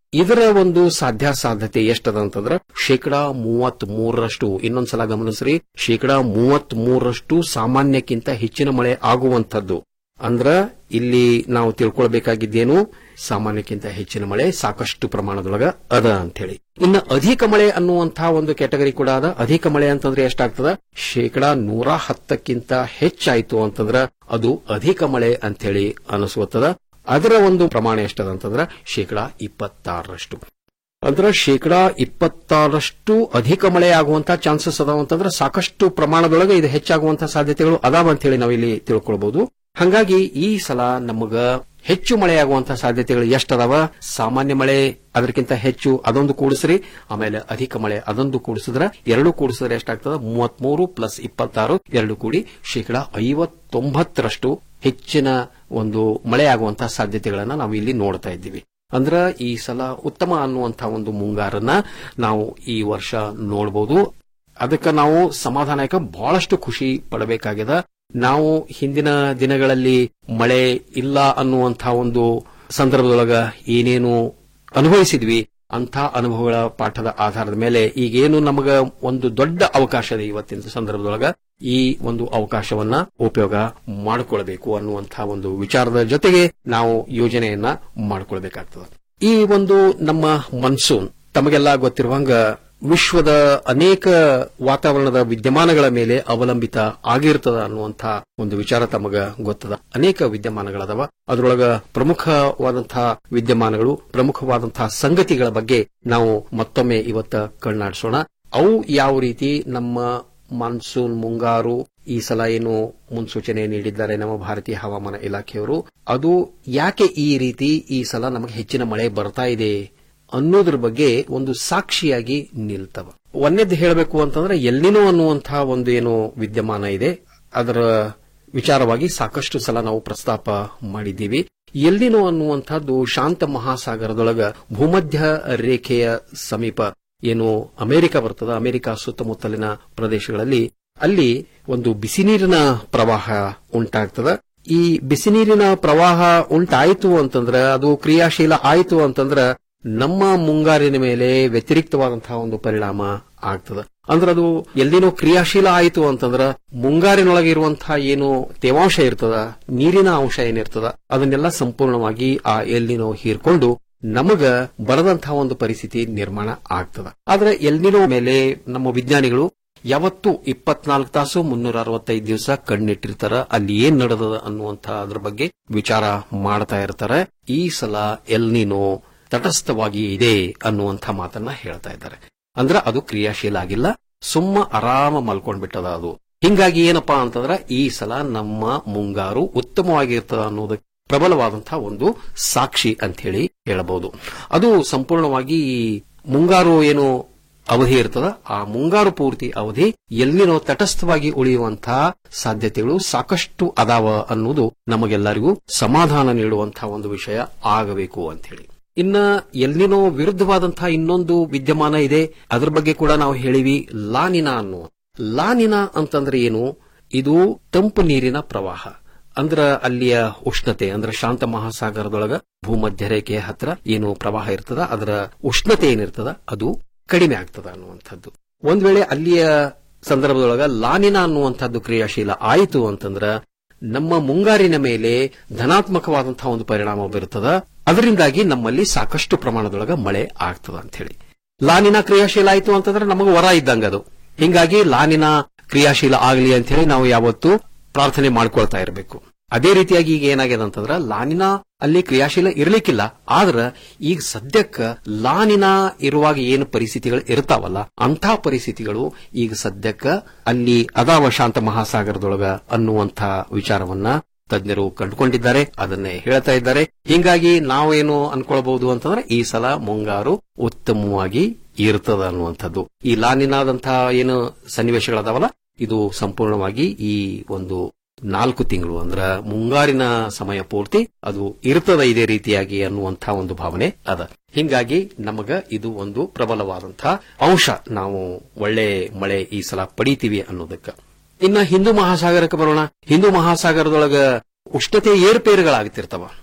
ಇದರ ಒಂದು ಸಾಧ್ಯಾಸಾಧ್ಯತೆ ಎಷ್ಟದ ಅಂತಂದ್ರ ಶೇಕಡಾ ಮೂವತ್ತ್ ಮೂರರಷ್ಟು ಇನ್ನೊಂದ್ಸಲ ಗಮನಿಸ್ರಿ ಶೇಕಡಾ ಮೂವತ್ತ್ ಮೂರರಷ್ಟು ಸಾಮಾನ್ಯಕ್ಕಿಂತ ಹೆಚ್ಚಿನ ಮಳೆ ಆಗುವಂತದ್ದು ಅಂದ್ರ ಇಲ್ಲಿ ನಾವು ತಿಳ್ಕೊಳ್ಬೇಕಾಗಿದ್ದೇನು ಸಾಮಾನ್ಯಕ್ಕಿಂತ ಹೆಚ್ಚಿನ ಮಳೆ ಸಾಕಷ್ಟು ಪ್ರಮಾಣದೊಳಗ ಅದ ಅಂತೇಳಿ ಇನ್ನು ಅಧಿಕ ಮಳೆ ಅನ್ನುವಂತಹ ಒಂದು ಕ್ಯಾಟಗರಿ ಕೂಡ ಅದ ಅಧಿಕ ಮಳೆ ಅಂತಂದ್ರೆ ಎಷ್ಟಾಗ್ತದ ಶೇಕಡಾ ನೂರ ಹತ್ತಕ್ಕಿಂತ ಹೆಚ್ಚಾಯ್ತು ಅಂತಂದ್ರ ಅದು ಅಧಿಕ ಮಳೆ ಅಂತೇಳಿ ಅನಿಸುತ್ತದ ಅದರ ಒಂದು ಪ್ರಮಾಣ ಎಷ್ಟದ ಅಂತಂದ್ರ ಶೇಕಡಾ ಇಪ್ಪತ್ತಾರರಷ್ಟು ಅಂದ್ರ ಶೇಕಡಾ ಇಪ್ಪತ್ತಾರಷ್ಟು ಅಧಿಕ ಮಳೆ ಆಗುವಂತಹ ಚಾನ್ಸಸ್ ಅದಾವ ಅಂತಂದ್ರೆ ಸಾಕಷ್ಟು ಪ್ರಮಾಣದೊಳಗೆ ಇದು ಹೆಚ್ಚಾಗುವಂತಹ ಸಾಧ್ಯತೆಗಳು ಅದಾವ ಅಂತ ಹೇಳಿ ನಾವಿಲ್ಲಿ ತಿಳ್ಕೊಳ್ಬಹುದು ಹಂಗಾಗಿ ಈ ಸಲ ನಮಗ ಹೆಚ್ಚು ಮಳೆಯಾಗುವಂತಹ ಸಾಧ್ಯತೆಗಳು ಎಷ್ಟದಾವ ಸಾಮಾನ್ಯ ಮಳೆ ಅದಕ್ಕಿಂತ ಹೆಚ್ಚು ಅದೊಂದು ಕೂಡಿಸ್ರಿ ಆಮೇಲೆ ಅಧಿಕ ಮಳೆ ಅದೊಂದು ಕೂಡಿಸಿದ್ರ ಎರಡು ಕೂಡಿಸಿದ್ರೆ ಎಷ್ಟಾಗ್ತದ ಮೂವತ್ಮೂರು ಪ್ಲಸ್ ಇಪ್ಪತ್ತಾರು ಎರಡು ಕೂಡಿ ಶೇಕಡಾ ಐವತ್ತೊಂಬತ್ತರಷ್ಟು ಹೆಚ್ಚಿನ ಒಂದು ಮಳೆಯಾಗುವಂತಹ ಸಾಧ್ಯತೆಗಳನ್ನ ನಾವು ಇಲ್ಲಿ ನೋಡ್ತಾ ಇದ್ದೀವಿ ಅಂದ್ರ ಈ ಸಲ ಉತ್ತಮ ಅನ್ನುವಂತಹ ಒಂದು ಮುಂಗಾರನ್ನ ನಾವು ಈ ವರ್ಷ ನೋಡಬಹುದು ಅದಕ್ಕೆ ನಾವು ಸಮಾಧಾನಕ ಬಹಳಷ್ಟು ಖುಷಿ ಪಡಬೇಕಾಗಿದೆ ನಾವು ಹಿಂದಿನ ದಿನಗಳಲ್ಲಿ ಮಳೆ ಇಲ್ಲ ಅನ್ನುವಂತಹ ಒಂದು ಸಂದರ್ಭದೊಳಗ ಏನೇನು ಅನುಭವಿಸಿದ್ವಿ ಅಂಥ ಅನುಭವಗಳ ಪಾಠದ ಆಧಾರದ ಮೇಲೆ ಈಗೇನು ನಮಗ ಒಂದು ದೊಡ್ಡ ಅವಕಾಶ ಇದೆ ಇವತ್ತಿನ ಸಂದರ್ಭದೊಳಗ ಈ ಒಂದು ಅವಕಾಶವನ್ನ ಉಪಯೋಗ ಮಾಡಿಕೊಳ್ಬೇಕು ಅನ್ನುವಂತಹ ಒಂದು ವಿಚಾರದ ಜೊತೆಗೆ ನಾವು ಯೋಜನೆಯನ್ನ ಮಾಡಿಕೊಳ್ಬೇಕಾಗ್ತದೆ ಈ ಒಂದು ನಮ್ಮ ಮನ್ಸೂನ್ ತಮಗೆಲ್ಲ ಗೊತ್ತಿರುವಂಗ ವಿಶ್ವದ ಅನೇಕ ವಾತಾವರಣದ ವಿದ್ಯಮಾನಗಳ ಮೇಲೆ ಅವಲಂಬಿತ ಆಗಿರ್ತದ ಅನ್ನುವಂತಹ ಒಂದು ವಿಚಾರ ತಮಗ ಗೊತ್ತದ ಅನೇಕ ವಿದ್ಯಮಾನಗಳದವ ಅದರೊಳಗ ಪ್ರಮುಖವಾದಂತಹ ವಿದ್ಯಮಾನಗಳು ಪ್ರಮುಖವಾದಂತಹ ಸಂಗತಿಗಳ ಬಗ್ಗೆ ನಾವು ಮತ್ತೊಮ್ಮೆ ಇವತ್ತ ಕಣ್ಣಾಡಿಸೋಣ ಅವು ಯಾವ ರೀತಿ ನಮ್ಮ ಮಾನ್ಸೂನ್ ಮುಂಗಾರು ಈ ಸಲ ಏನು ಮುನ್ಸೂಚನೆ ನೀಡಿದ್ದಾರೆ ನಮ್ಮ ಭಾರತೀಯ ಹವಾಮಾನ ಇಲಾಖೆಯವರು ಅದು ಯಾಕೆ ಈ ರೀತಿ ಈ ಸಲ ನಮಗೆ ಹೆಚ್ಚಿನ ಮಳೆ ಬರ್ತಾ ಇದೆ ಅನ್ನೋದ್ರ ಬಗ್ಗೆ ಒಂದು ಸಾಕ್ಷಿಯಾಗಿ ನಿಲ್ತವ ಒಂದೇದ್ದು ಹೇಳಬೇಕು ಅಂತಂದ್ರೆ ಎಲ್ಲಿನೋ ಅನ್ನುವಂತಹ ಒಂದು ಏನು ವಿದ್ಯಮಾನ ಇದೆ ಅದರ ವಿಚಾರವಾಗಿ ಸಾಕಷ್ಟು ಸಲ ನಾವು ಪ್ರಸ್ತಾಪ ಮಾಡಿದ್ದೀವಿ ಎಲ್ಲಿನೋ ಅನ್ನುವಂಥದ್ದು ಶಾಂತ ಮಹಾಸಾಗರದೊಳಗ ಭೂಮಧ್ಯ ರೇಖೆಯ ಸಮೀಪ ಏನು ಅಮೆರಿಕ ಬರ್ತದ ಅಮೆರಿಕ ಸುತ್ತಮುತ್ತಲಿನ ಪ್ರದೇಶಗಳಲ್ಲಿ ಅಲ್ಲಿ ಒಂದು ಬಿಸಿ ನೀರಿನ ಪ್ರವಾಹ ಉಂಟಾಗ್ತದ ಈ ಬಿಸಿ ನೀರಿನ ಪ್ರವಾಹ ಉಂಟಾಯಿತು ಅಂತಂದ್ರ ಅದು ಕ್ರಿಯಾಶೀಲ ಆಯಿತು ಅಂತಂದ್ರ ನಮ್ಮ ಮುಂಗಾರಿನ ಮೇಲೆ ವ್ಯತಿರಿಕ್ತವಾದಂತಹ ಒಂದು ಪರಿಣಾಮ ಆಗ್ತದ ಅಂದ್ರೆ ಅದು ಎಲ್ಲಿನೋ ಕ್ರಿಯಾಶೀಲ ಆಯಿತು ಅಂತಂದ್ರ ಮುಂಗಾರಿನೊಳಗೆ ಇರುವಂತಹ ಏನು ತೇವಾಂಶ ಇರ್ತದ ನೀರಿನ ಅಂಶ ಏನಿರ್ತದ ಅದನ್ನೆಲ್ಲ ಸಂಪೂರ್ಣವಾಗಿ ಆ ಎಲ್ಲಿನೋ ಹೀರ್ಕೊಂಡು ನಮಗ ಬರದಂತಹ ಒಂದು ಪರಿಸ್ಥಿತಿ ನಿರ್ಮಾಣ ಆಗ್ತದ ಆದ್ರೆ ಎಲ್ನಿನೋ ಮೇಲೆ ನಮ್ಮ ವಿಜ್ಞಾನಿಗಳು ಯಾವತ್ತು ಇಪ್ಪತ್ನಾಲ್ಕು ತಾಸು ಮುನ್ನೂರ ಅರವತ್ತೈದು ದಿವಸ ಕಣ್ಣಿಟ್ಟಿರ್ತಾರ ಅಲ್ಲಿ ಏನ್ ನಡೆದದ ಅನ್ನುವಂತ ಅದ್ರ ಬಗ್ಗೆ ವಿಚಾರ ಮಾಡ್ತಾ ಇರ್ತಾರೆ ಈ ಸಲ ಎಲ್ನಿನೋ ತಟಸ್ಥವಾಗಿ ಇದೆ ಅನ್ನುವಂಥ ಮಾತನ್ನ ಹೇಳ್ತಾ ಇದ್ದಾರೆ ಅಂದ್ರ ಅದು ಕ್ರಿಯಾಶೀಲ ಆಗಿಲ್ಲ ಸುಮ್ಮ ಆರಾಮ ಮಲ್ಕೊಂಡ್ಬಿಟ್ಟದ ಅದು ಹಿಂಗಾಗಿ ಏನಪ್ಪಾ ಅಂತಂದ್ರ ಈ ಸಲ ನಮ್ಮ ಮುಂಗಾರು ಉತ್ತಮವಾಗಿರ್ತದ ಅನ್ನೋದಕ್ಕೆ ಪ್ರಬಲವಾದಂತಹ ಒಂದು ಸಾಕ್ಷಿ ಅಂತ ಹೇಳಿ ಹೇಳಬಹುದು ಅದು ಸಂಪೂರ್ಣವಾಗಿ ಈ ಮುಂಗಾರು ಏನು ಅವಧಿ ಇರ್ತದ ಆ ಮುಂಗಾರು ಪೂರ್ತಿ ಅವಧಿ ಎಲ್ಲಿನೋ ತಟಸ್ಥವಾಗಿ ಉಳಿಯುವಂತಹ ಸಾಧ್ಯತೆಗಳು ಸಾಕಷ್ಟು ಅದಾವ ಅನ್ನೋದು ನಮಗೆಲ್ಲರಿಗೂ ಸಮಾಧಾನ ನೀಡುವಂತಹ ಒಂದು ವಿಷಯ ಆಗಬೇಕು ಅಂತ ಹೇಳಿ ಇನ್ನ ಎಲ್ಲಿನೋ ವಿರುದ್ಧವಾದಂತಹ ಇನ್ನೊಂದು ವಿದ್ಯಮಾನ ಇದೆ ಅದ್ರ ಬಗ್ಗೆ ಕೂಡ ನಾವು ಹೇಳಿವಿ ಲಾನಿನಾ ಅನ್ನುವ ಲಾನಿನಾ ಅಂತಂದ್ರೆ ಏನು ಇದು ತಂಪು ನೀರಿನ ಪ್ರವಾಹ ಅಂದ್ರ ಅಲ್ಲಿಯ ಉಷ್ಣತೆ ಅಂದ್ರೆ ಶಾಂತ ಮಹಾಸಾಗರದೊಳಗ ಭೂಮಧ್ಯ ರೇಖೆಯ ಹತ್ರ ಏನು ಪ್ರವಾಹ ಇರ್ತದ ಅದರ ಉಷ್ಣತೆ ಏನಿರ್ತದ ಅದು ಕಡಿಮೆ ಆಗ್ತದ ಅನ್ನುವಂಥದ್ದು ಒಂದ್ ವೇಳೆ ಅಲ್ಲಿಯ ಸಂದರ್ಭದೊಳಗ ಲಾನಿನ ಅನ್ನುವಂಥದ್ದು ಕ್ರಿಯಾಶೀಲ ಆಯಿತು ಅಂತಂದ್ರ ನಮ್ಮ ಮುಂಗಾರಿನ ಮೇಲೆ ಧನಾತ್ಮಕವಾದಂತಹ ಒಂದು ಪರಿಣಾಮ ಬೀರುತ್ತದ ಅದರಿಂದಾಗಿ ನಮ್ಮಲ್ಲಿ ಸಾಕಷ್ಟು ಪ್ರಮಾಣದೊಳಗ ಮಳೆ ಆಗ್ತದ ಅಂತ ಹೇಳಿ ಲಾನಿನ ಕ್ರಿಯಾಶೀಲ ಆಯಿತು ಅಂತಂದ್ರೆ ನಮಗೆ ವರ ಇದ್ದಂಗ ಅದು ಹಿಂಗಾಗಿ ಲಾನಿನ ಕ್ರಿಯಾಶೀಲ ಆಗಲಿ ಅಂತ ಹೇಳಿ ನಾವು ಯಾವತ್ತು ಪ್ರಾರ್ಥನೆ ಮಾಡ್ಕೊಳ್ತಾ ಇರಬೇಕು ಅದೇ ರೀತಿಯಾಗಿ ಈಗ ಏನಾಗಿದೆ ಅಂತಂದ್ರ ಲಾನಿನ ಅಲ್ಲಿ ಕ್ರಿಯಾಶೀಲ ಇರಲಿಕ್ಕಿಲ್ಲ ಆದ್ರ ಈಗ ಸದ್ಯಕ್ಕ ಲಾನಿನ ಇರುವಾಗ ಏನು ಪರಿಸ್ಥಿತಿಗಳು ಇರ್ತಾವಲ್ಲ ಅಂಥ ಪರಿಸ್ಥಿತಿಗಳು ಈಗ ಸದ್ಯಕ್ಕ ಅಲ್ಲಿ ಅದಾವ ಶಾಂತ ಮಹಾಸಾಗರದೊಳಗ ಅನ್ನುವಂಥ ವಿಚಾರವನ್ನ ತಜ್ಞರು ಕಂಡುಕೊಂಡಿದ್ದಾರೆ ಅದನ್ನೇ ಹೇಳ್ತಾ ಇದ್ದಾರೆ ಹಿಂಗಾಗಿ ನಾವೇನು ಅನ್ಕೊಳ್ಬಹುದು ಅಂತಂದ್ರೆ ಈ ಸಲ ಮುಂಗಾರು ಉತ್ತಮವಾಗಿ ಇರ್ತದ ಅನ್ನುವಂಥದ್ದು ಈ ಲಾನಿನಾದಂತಹ ಏನು ಸನ್ನಿವೇಶಗಳದಾವಲ್ಲ ಇದು ಸಂಪೂರ್ಣವಾಗಿ ಈ ಒಂದು ನಾಲ್ಕು ತಿಂಗಳು ಅಂದ್ರ ಮುಂಗಾರಿನ ಸಮಯ ಪೂರ್ತಿ ಅದು ಇರ್ತದ ಇದೇ ರೀತಿಯಾಗಿ ಅನ್ನುವಂತಹ ಒಂದು ಭಾವನೆ ಅದ ಹಿಂಗಾಗಿ ನಮಗ ಇದು ಒಂದು ಪ್ರಬಲವಾದಂತಹ ಅಂಶ ನಾವು ಒಳ್ಳೆ ಮಳೆ ಈ ಸಲ ಪಡಿತೀವಿ ಅನ್ನೋದಕ್ಕ ಇನ್ನ ಹಿಂದೂ ಮಹಾಸಾಗರಕ್ಕೆ ಬರೋಣ ಹಿಂದೂ ಮಹಾಸಾಗರದೊಳಗ ಉಷ್ಣತೆ ಏರುಪೇರುಗಳಾಗ್ತಿರ್ತಾವ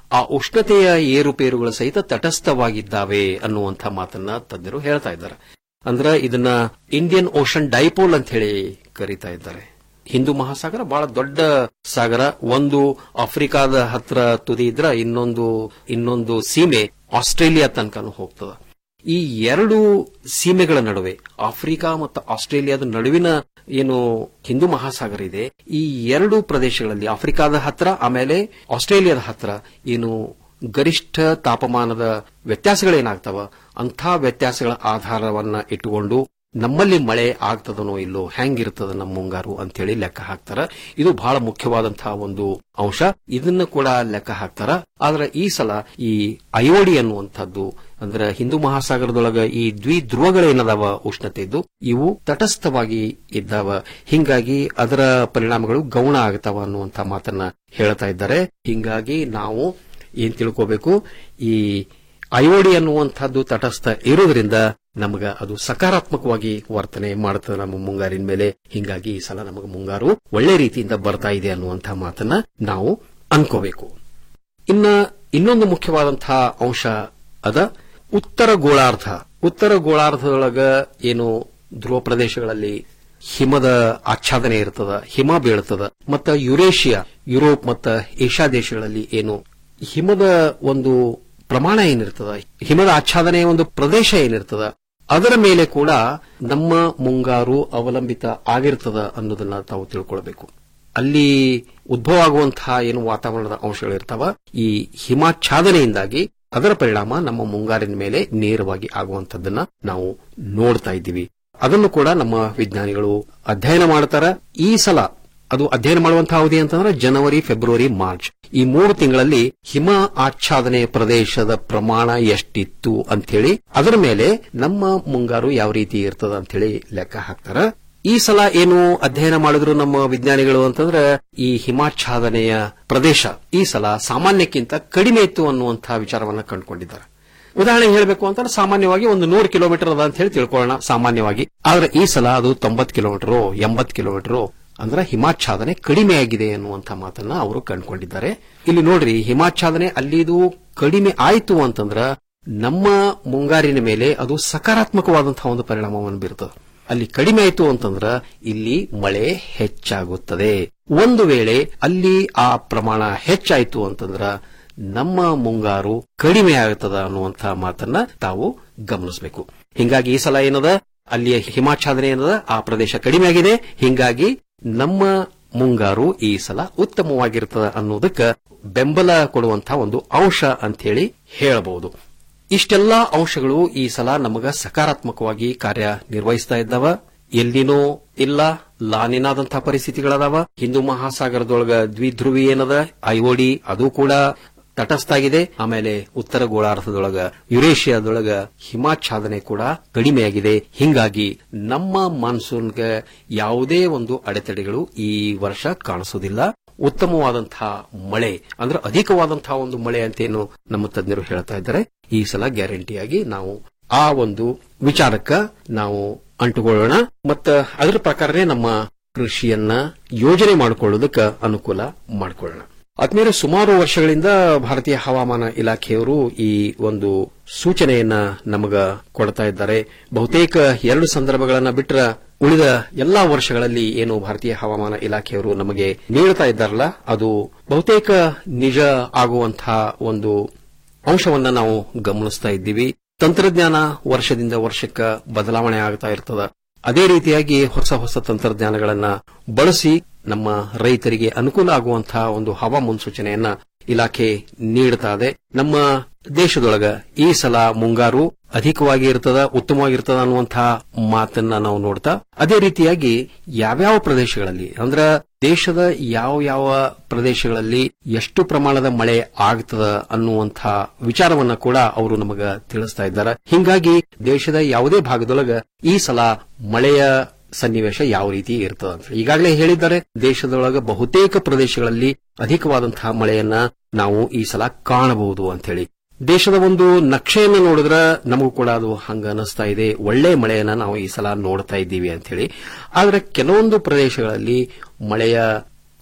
ಆ ಉಷ್ಣತೆಯ ಏರುಪೇರುಗಳ ಸಹಿತ ತಟಸ್ಥವಾಗಿದ್ದಾವೆ ಅನ್ನುವಂಥ ಮಾತನ್ನ ತಜ್ಞರು ಹೇಳ್ತಾ ಇದ್ದಾರೆ ಅಂದ್ರೆ ಇದನ್ನ ಇಂಡಿಯನ್ ಓಷನ್ ಡೈಪೋಲ್ ಅಂತ ಹೇಳಿ ಕರೀತಾ ಇದ್ದಾರೆ ಹಿಂದೂ ಮಹಾಸಾಗರ ಬಹಳ ದೊಡ್ಡ ಸಾಗರ ಒಂದು ಆಫ್ರಿಕಾದ ಹತ್ರ ತುದಿ ಇದ್ರ ಇನ್ನೊಂದು ಇನ್ನೊಂದು ಸೀಮೆ ಆಸ್ಟ್ರೇಲಿಯಾ ತನಕನೂ ಹೋಗ್ತದ ಈ ಎರಡು ಸೀಮೆಗಳ ನಡುವೆ ಆಫ್ರಿಕಾ ಮತ್ತು ಆಸ್ಟ್ರೇಲಿಯಾದ ನಡುವಿನ ಏನು ಹಿಂದೂ ಮಹಾಸಾಗರ ಇದೆ ಈ ಎರಡು ಪ್ರದೇಶಗಳಲ್ಲಿ ಆಫ್ರಿಕಾದ ಹತ್ರ ಆಮೇಲೆ ಆಸ್ಟ್ರೇಲಿಯಾದ ಹತ್ರ ಏನು ಗರಿಷ್ಠ ತಾಪಮಾನದ ವ್ಯತ್ಯಾಸಗಳೇನಾಗ್ತವ ಅಂಥ ವ್ಯತ್ಯಾಸಗಳ ಆಧಾರವನ್ನ ಇಟ್ಟುಕೊಂಡು ನಮ್ಮಲ್ಲಿ ಮಳೆ ಆಗ್ತದನೋ ಇಲ್ಲೋ ಹೆಂಗಿರ್ತದ ನಮ್ಮ ಮುಂಗಾರು ಅಂತೇಳಿ ಲೆಕ್ಕ ಹಾಕ್ತಾರ ಇದು ಬಹಳ ಮುಖ್ಯವಾದಂತಹ ಒಂದು ಅಂಶ ಇದನ್ನ ಕೂಡ ಲೆಕ್ಕ ಹಾಕ್ತಾರ ಆದ್ರೆ ಈ ಸಲ ಈ ಅಯೋಡಿ ಅನ್ನುವಂಥದ್ದು ಅಂದ್ರೆ ಹಿಂದೂ ಮಹಾಸಾಗರದೊಳಗ ಈ ದ್ವಿಧ್ರುವಗಳೇನದಾವ ಉಷ್ಣತೆ ಇದ್ದು ಇವು ತಟಸ್ಥವಾಗಿ ಇದ್ದಾವ ಹಿಂಗಾಗಿ ಅದರ ಪರಿಣಾಮಗಳು ಗೌಣ ಆಗ್ತಾವ ಅನ್ನುವಂಥ ಮಾತನ್ನ ಹೇಳ್ತಾ ಇದ್ದಾರೆ ಹಿಂಗಾಗಿ ನಾವು ಏನ್ ತಿಳ್ಕೋಬೇಕು ಈ ಅಯೋಡಿ ಅನ್ನುವಂಥದ್ದು ತಟಸ್ಥ ಇರೋದ್ರಿಂದ ನಮಗ ಅದು ಸಕಾರಾತ್ಮಕವಾಗಿ ವರ್ತನೆ ಮಾಡುತ್ತದೆ ನಮ್ಮ ಮುಂಗಾರಿನ ಮೇಲೆ ಹಿಂಗಾಗಿ ಈ ಸಲ ನಮಗೆ ಮುಂಗಾರು ಒಳ್ಳೆ ರೀತಿಯಿಂದ ಬರ್ತಾ ಇದೆ ಅನ್ನುವಂಥ ಮಾತನ್ನ ನಾವು ಅನ್ಕೋಬೇಕು ಇನ್ನ ಇನ್ನೊಂದು ಮುಖ್ಯವಾದಂತಹ ಅಂಶ ಅದ ಉತ್ತರ ಗೋಳಾರ್ಧ ಉತ್ತರ ಗೋಳಾರ್ಧದೊಳಗ ಏನು ಧ್ರುವ ಪ್ರದೇಶಗಳಲ್ಲಿ ಹಿಮದ ಆಚ್ಛಾದನೆ ಇರ್ತದ ಹಿಮ ಬೀಳ್ತದ ಮತ್ತ ಯುರೇಷಿಯಾ ಯುರೋಪ್ ಮತ್ತ ಏಷ್ಯಾ ದೇಶಗಳಲ್ಲಿ ಏನು ಹಿಮದ ಒಂದು ಪ್ರಮಾಣ ಏನಿರ್ತದ ಹಿಮದ ಆಚ್ಛಾದನೆಯ ಒಂದು ಪ್ರದೇಶ ಏನಿರ್ತದ ಅದರ ಮೇಲೆ ಕೂಡ ನಮ್ಮ ಮುಂಗಾರು ಅವಲಂಬಿತ ಆಗಿರ್ತದ ಅನ್ನೋದನ್ನ ತಾವು ತಿಳ್ಕೊಳ್ಬೇಕು ಅಲ್ಲಿ ಉದ್ಭವ ಆಗುವಂತಹ ಏನು ವಾತಾವರಣದ ಅಂಶಗಳಿರ್ತಾವ ಈ ಹಿಮಾಚ್ಛಾದನೆಯಿಂದಾಗಿ ಅದರ ಪರಿಣಾಮ ನಮ್ಮ ಮುಂಗಾರಿನ ಮೇಲೆ ನೇರವಾಗಿ ಆಗುವಂತದ್ದನ್ನ ನಾವು ನೋಡ್ತಾ ಇದ್ದೀವಿ ಅದನ್ನು ಕೂಡ ನಮ್ಮ ವಿಜ್ಞಾನಿಗಳು ಅಧ್ಯಯನ ಮಾಡ್ತಾರ ಈ ಸಲ ಅದು ಅಧ್ಯಯನ ಮಾಡುವಂತಹ ಅವಧಿ ಅಂತಂದ್ರೆ ಜನವರಿ ಫೆಬ್ರವರಿ ಮಾರ್ಚ್ ಈ ಮೂರು ತಿಂಗಳಲ್ಲಿ ಹಿಮ ಆಚ್ಛಾದನೆ ಪ್ರದೇಶದ ಪ್ರಮಾಣ ಎಷ್ಟಿತ್ತು ಅಂಥೇಳಿ ಅದರ ಮೇಲೆ ನಮ್ಮ ಮುಂಗಾರು ಯಾವ ರೀತಿ ಇರ್ತದ ಅಂತೇಳಿ ಲೆಕ್ಕ ಹಾಕ್ತಾರ ಈ ಸಲ ಏನು ಅಧ್ಯಯನ ಮಾಡಿದ್ರು ನಮ್ಮ ವಿಜ್ಞಾನಿಗಳು ಅಂತಂದ್ರೆ ಈ ಹಿಮಾಚ್ಛಾದನೆಯ ಪ್ರದೇಶ ಈ ಸಲ ಸಾಮಾನ್ಯಕ್ಕಿಂತ ಕಡಿಮೆ ಇತ್ತು ಅನ್ನುವಂತಹ ವಿಚಾರವನ್ನ ಕಂಡುಕೊಂಡಿದ್ದಾರೆ ಉದಾಹರಣೆ ಹೇಳಬೇಕು ಅಂತಂದ್ರೆ ಸಾಮಾನ್ಯವಾಗಿ ಒಂದು ನೂರು ಕಿಲೋಮೀಟರ್ ಅದ ಅಂತ ಹೇಳಿ ತಿಳ್ಕೊಳ್ಳೋಣ ಸಾಮಾನ್ಯವಾಗಿ ಆದ್ರೆ ಈ ಸಲ ಅದು ತೊಂಬತ್ತು ಕಿಲೋಮೀಟರ್ ಎಂಬತ್ತು ಕಿಲೋಮೀಟರ್ ಅಂದ್ರೆ ಹಿಮಾಚ್ಛಾದನೆ ಕಡಿಮೆಯಾಗಿದೆ ಅನ್ನುವಂಥ ಮಾತನ್ನ ಅವರು ಕಂಡುಕೊಂಡಿದ್ದಾರೆ ಇಲ್ಲಿ ನೋಡ್ರಿ ಹಿಮಾಚ್ಛಾದನೆ ಅಲ್ಲಿದು ಕಡಿಮೆ ಆಯಿತು ಅಂತಂದ್ರ ನಮ್ಮ ಮುಂಗಾರಿನ ಮೇಲೆ ಅದು ಸಕಾರಾತ್ಮಕವಾದಂತಹ ಒಂದು ಪರಿಣಾಮವನ್ನು ಬೀರ್ತದೆ ಅಲ್ಲಿ ಕಡಿಮೆ ಆಯಿತು ಅಂತಂದ್ರ ಇಲ್ಲಿ ಮಳೆ ಹೆಚ್ಚಾಗುತ್ತದೆ ಒಂದು ವೇಳೆ ಅಲ್ಲಿ ಆ ಪ್ರಮಾಣ ಹೆಚ್ಚಾಯಿತು ಅಂತಂದ್ರ ನಮ್ಮ ಮುಂಗಾರು ಕಡಿಮೆ ಆಗುತ್ತದ ಅನ್ನುವಂತಹ ಮಾತನ್ನ ತಾವು ಗಮನಿಸಬೇಕು ಹಿಂಗಾಗಿ ಈ ಸಲ ಏನದ ಅಲ್ಲಿಯ ಹಿಮಾಚ್ಛಾದನೆ ಏನದ ಆ ಪ್ರದೇಶ ಕಡಿಮೆ ಆಗಿದೆ ಹಿಂಗಾಗಿ ನಮ್ಮ ಮುಂಗಾರು ಈ ಸಲ ಉತ್ತಮವಾಗಿರ್ತದ ಅನ್ನೋದಕ್ಕೆ ಬೆಂಬಲ ಕೊಡುವಂತಹ ಒಂದು ಅಂಶ ಅಂತ ಹೇಳಿ ಹೇಳಬಹುದು ಇಷ್ಟೆಲ್ಲಾ ಅಂಶಗಳು ಈ ಸಲ ನಮಗ ಸಕಾರಾತ್ಮಕವಾಗಿ ಕಾರ್ಯ ನಿರ್ವಹಿಸ್ತಾ ಇದ್ದಾವ ಎಲ್ಲಿನೋ ಇಲ್ಲ ಲಾನಿನಾದಂತಹ ಪರಿಸ್ಥಿತಿಗಳದಾವ ಹಿಂದೂ ಮಹಾಸಾಗರದೊಳಗ ದ್ವಿಧ್ರುವಿ ಏನದ ಐಒಡಿ ಅದು ಕೂಡ ತಟಸ್ಥಾಗಿದೆ ಆಮೇಲೆ ಉತ್ತರ ಗೋಳಾರ್ಧದೊಳಗ ಯುರೇಷಿಯಾದೊಳಗ ಹಿಮಾಚ್ಛಾದನೆ ಕೂಡ ಕಡಿಮೆಯಾಗಿದೆ ಹಿಂಗಾಗಿ ನಮ್ಮ ಮಾನ್ಸೂನ್ಗೆ ಯಾವುದೇ ಒಂದು ಅಡೆತಡೆಗಳು ಈ ವರ್ಷ ಕಾಣಿಸೋದಿಲ್ಲ ಉತ್ತಮವಾದಂತಹ ಮಳೆ ಅಂದ್ರೆ ಅಧಿಕವಾದಂತಹ ಒಂದು ಮಳೆ ಅಂತೇನು ನಮ್ಮ ತಜ್ಞರು ಹೇಳ್ತಾ ಇದ್ದಾರೆ ಈ ಸಲ ಗ್ಯಾರಂಟಿಯಾಗಿ ನಾವು ಆ ಒಂದು ವಿಚಾರಕ್ಕ ನಾವು ಅಂಟುಕೊಳ್ಳೋಣ ಮತ್ತ ಅದರ ಪ್ರಕಾರನೇ ನಮ್ಮ ಕೃಷಿಯನ್ನ ಯೋಜನೆ ಮಾಡಿಕೊಳ್ಳೋದಕ್ಕೆ ಅನುಕೂಲ ಮಾಡಿಕೊಳ್ಳೋಣ ಆದ್ಮೇಲೆ ಸುಮಾರು ವರ್ಷಗಳಿಂದ ಭಾರತೀಯ ಹವಾಮಾನ ಇಲಾಖೆಯವರು ಈ ಒಂದು ಸೂಚನೆಯನ್ನ ನಮಗ ಕೊಡ್ತಾ ಇದ್ದಾರೆ ಬಹುತೇಕ ಎರಡು ಸಂದರ್ಭಗಳನ್ನ ಬಿಟ್ರ ಉಳಿದ ಎಲ್ಲಾ ವರ್ಷಗಳಲ್ಲಿ ಏನು ಭಾರತೀಯ ಹವಾಮಾನ ಇಲಾಖೆಯವರು ನಮಗೆ ನೀಡುತ್ತಾ ಇದ್ದಾರಲ್ಲ ಅದು ಬಹುತೇಕ ನಿಜ ಆಗುವಂತಹ ಒಂದು ಅಂಶವನ್ನ ನಾವು ಗಮನಿಸ್ತಾ ಇದ್ದೀವಿ ತಂತ್ರಜ್ಞಾನ ವರ್ಷದಿಂದ ವರ್ಷಕ್ಕ ಬದಲಾವಣೆ ಆಗ್ತಾ ಇರ್ತದ ಅದೇ ರೀತಿಯಾಗಿ ಹೊಸ ಹೊಸ ತಂತ್ರಜ್ಞಾನಗಳನ್ನ ಬಳಸಿ ನಮ್ಮ ರೈತರಿಗೆ ಅನುಕೂಲ ಆಗುವಂತಹ ಒಂದು ಹವಾ ಮುನ್ಸೂಚನೆಯನ್ನ ಇಲಾಖೆ ನೀಡುತ್ತಾ ಇದೆ ನಮ್ಮ ದೇಶದೊಳಗ ಈ ಸಲ ಮುಂಗಾರು ಅಧಿಕವಾಗಿ ಇರ್ತದ ಉತ್ತಮವಾಗಿರ್ತದ ಅನ್ನುವಂತಹ ಮಾತನ್ನ ನಾವು ನೋಡ್ತಾ ಅದೇ ರೀತಿಯಾಗಿ ಯಾವ್ಯಾವ ಪ್ರದೇಶಗಳಲ್ಲಿ ಅಂದ್ರ ದೇಶದ ಯಾವ ಯಾವ ಪ್ರದೇಶಗಳಲ್ಲಿ ಎಷ್ಟು ಪ್ರಮಾಣದ ಮಳೆ ಆಗ್ತದ ಅನ್ನುವಂತಹ ವಿಚಾರವನ್ನ ಕೂಡ ಅವರು ನಮಗ ತಿಳಿಸ್ತಾ ಇದ್ದಾರೆ ಹಿಂಗಾಗಿ ದೇಶದ ಯಾವುದೇ ಭಾಗದೊಳಗ ಈ ಸಲ ಮಳೆಯ ಸನ್ನಿವೇಶ ಯಾವ ರೀತಿ ಇರ್ತದ ಅಂತ ಈಗಾಗಲೇ ಹೇಳಿದ್ದಾರೆ ದೇಶದೊಳಗ ಬಹುತೇಕ ಪ್ರದೇಶಗಳಲ್ಲಿ ಅಧಿಕವಾದಂತಹ ಮಳೆಯನ್ನ ನಾವು ಈ ಸಲ ಕಾಣಬಹುದು ಅಂತ ಹೇಳಿ ದೇಶದ ಒಂದು ನಕ್ಷೆಯನ್ನು ನೋಡಿದ್ರ ನಮಗೂ ಕೂಡ ಅದು ಹಂಗ ಅನಿಸ್ತಾ ಇದೆ ಒಳ್ಳೆ ಮಳೆಯನ್ನ ನಾವು ಈ ಸಲ ನೋಡ್ತಾ ಇದ್ದೀವಿ ಅಂತ ಹೇಳಿ ಆದ್ರೆ ಕೆಲವೊಂದು ಪ್ರದೇಶಗಳಲ್ಲಿ ಮಳೆಯ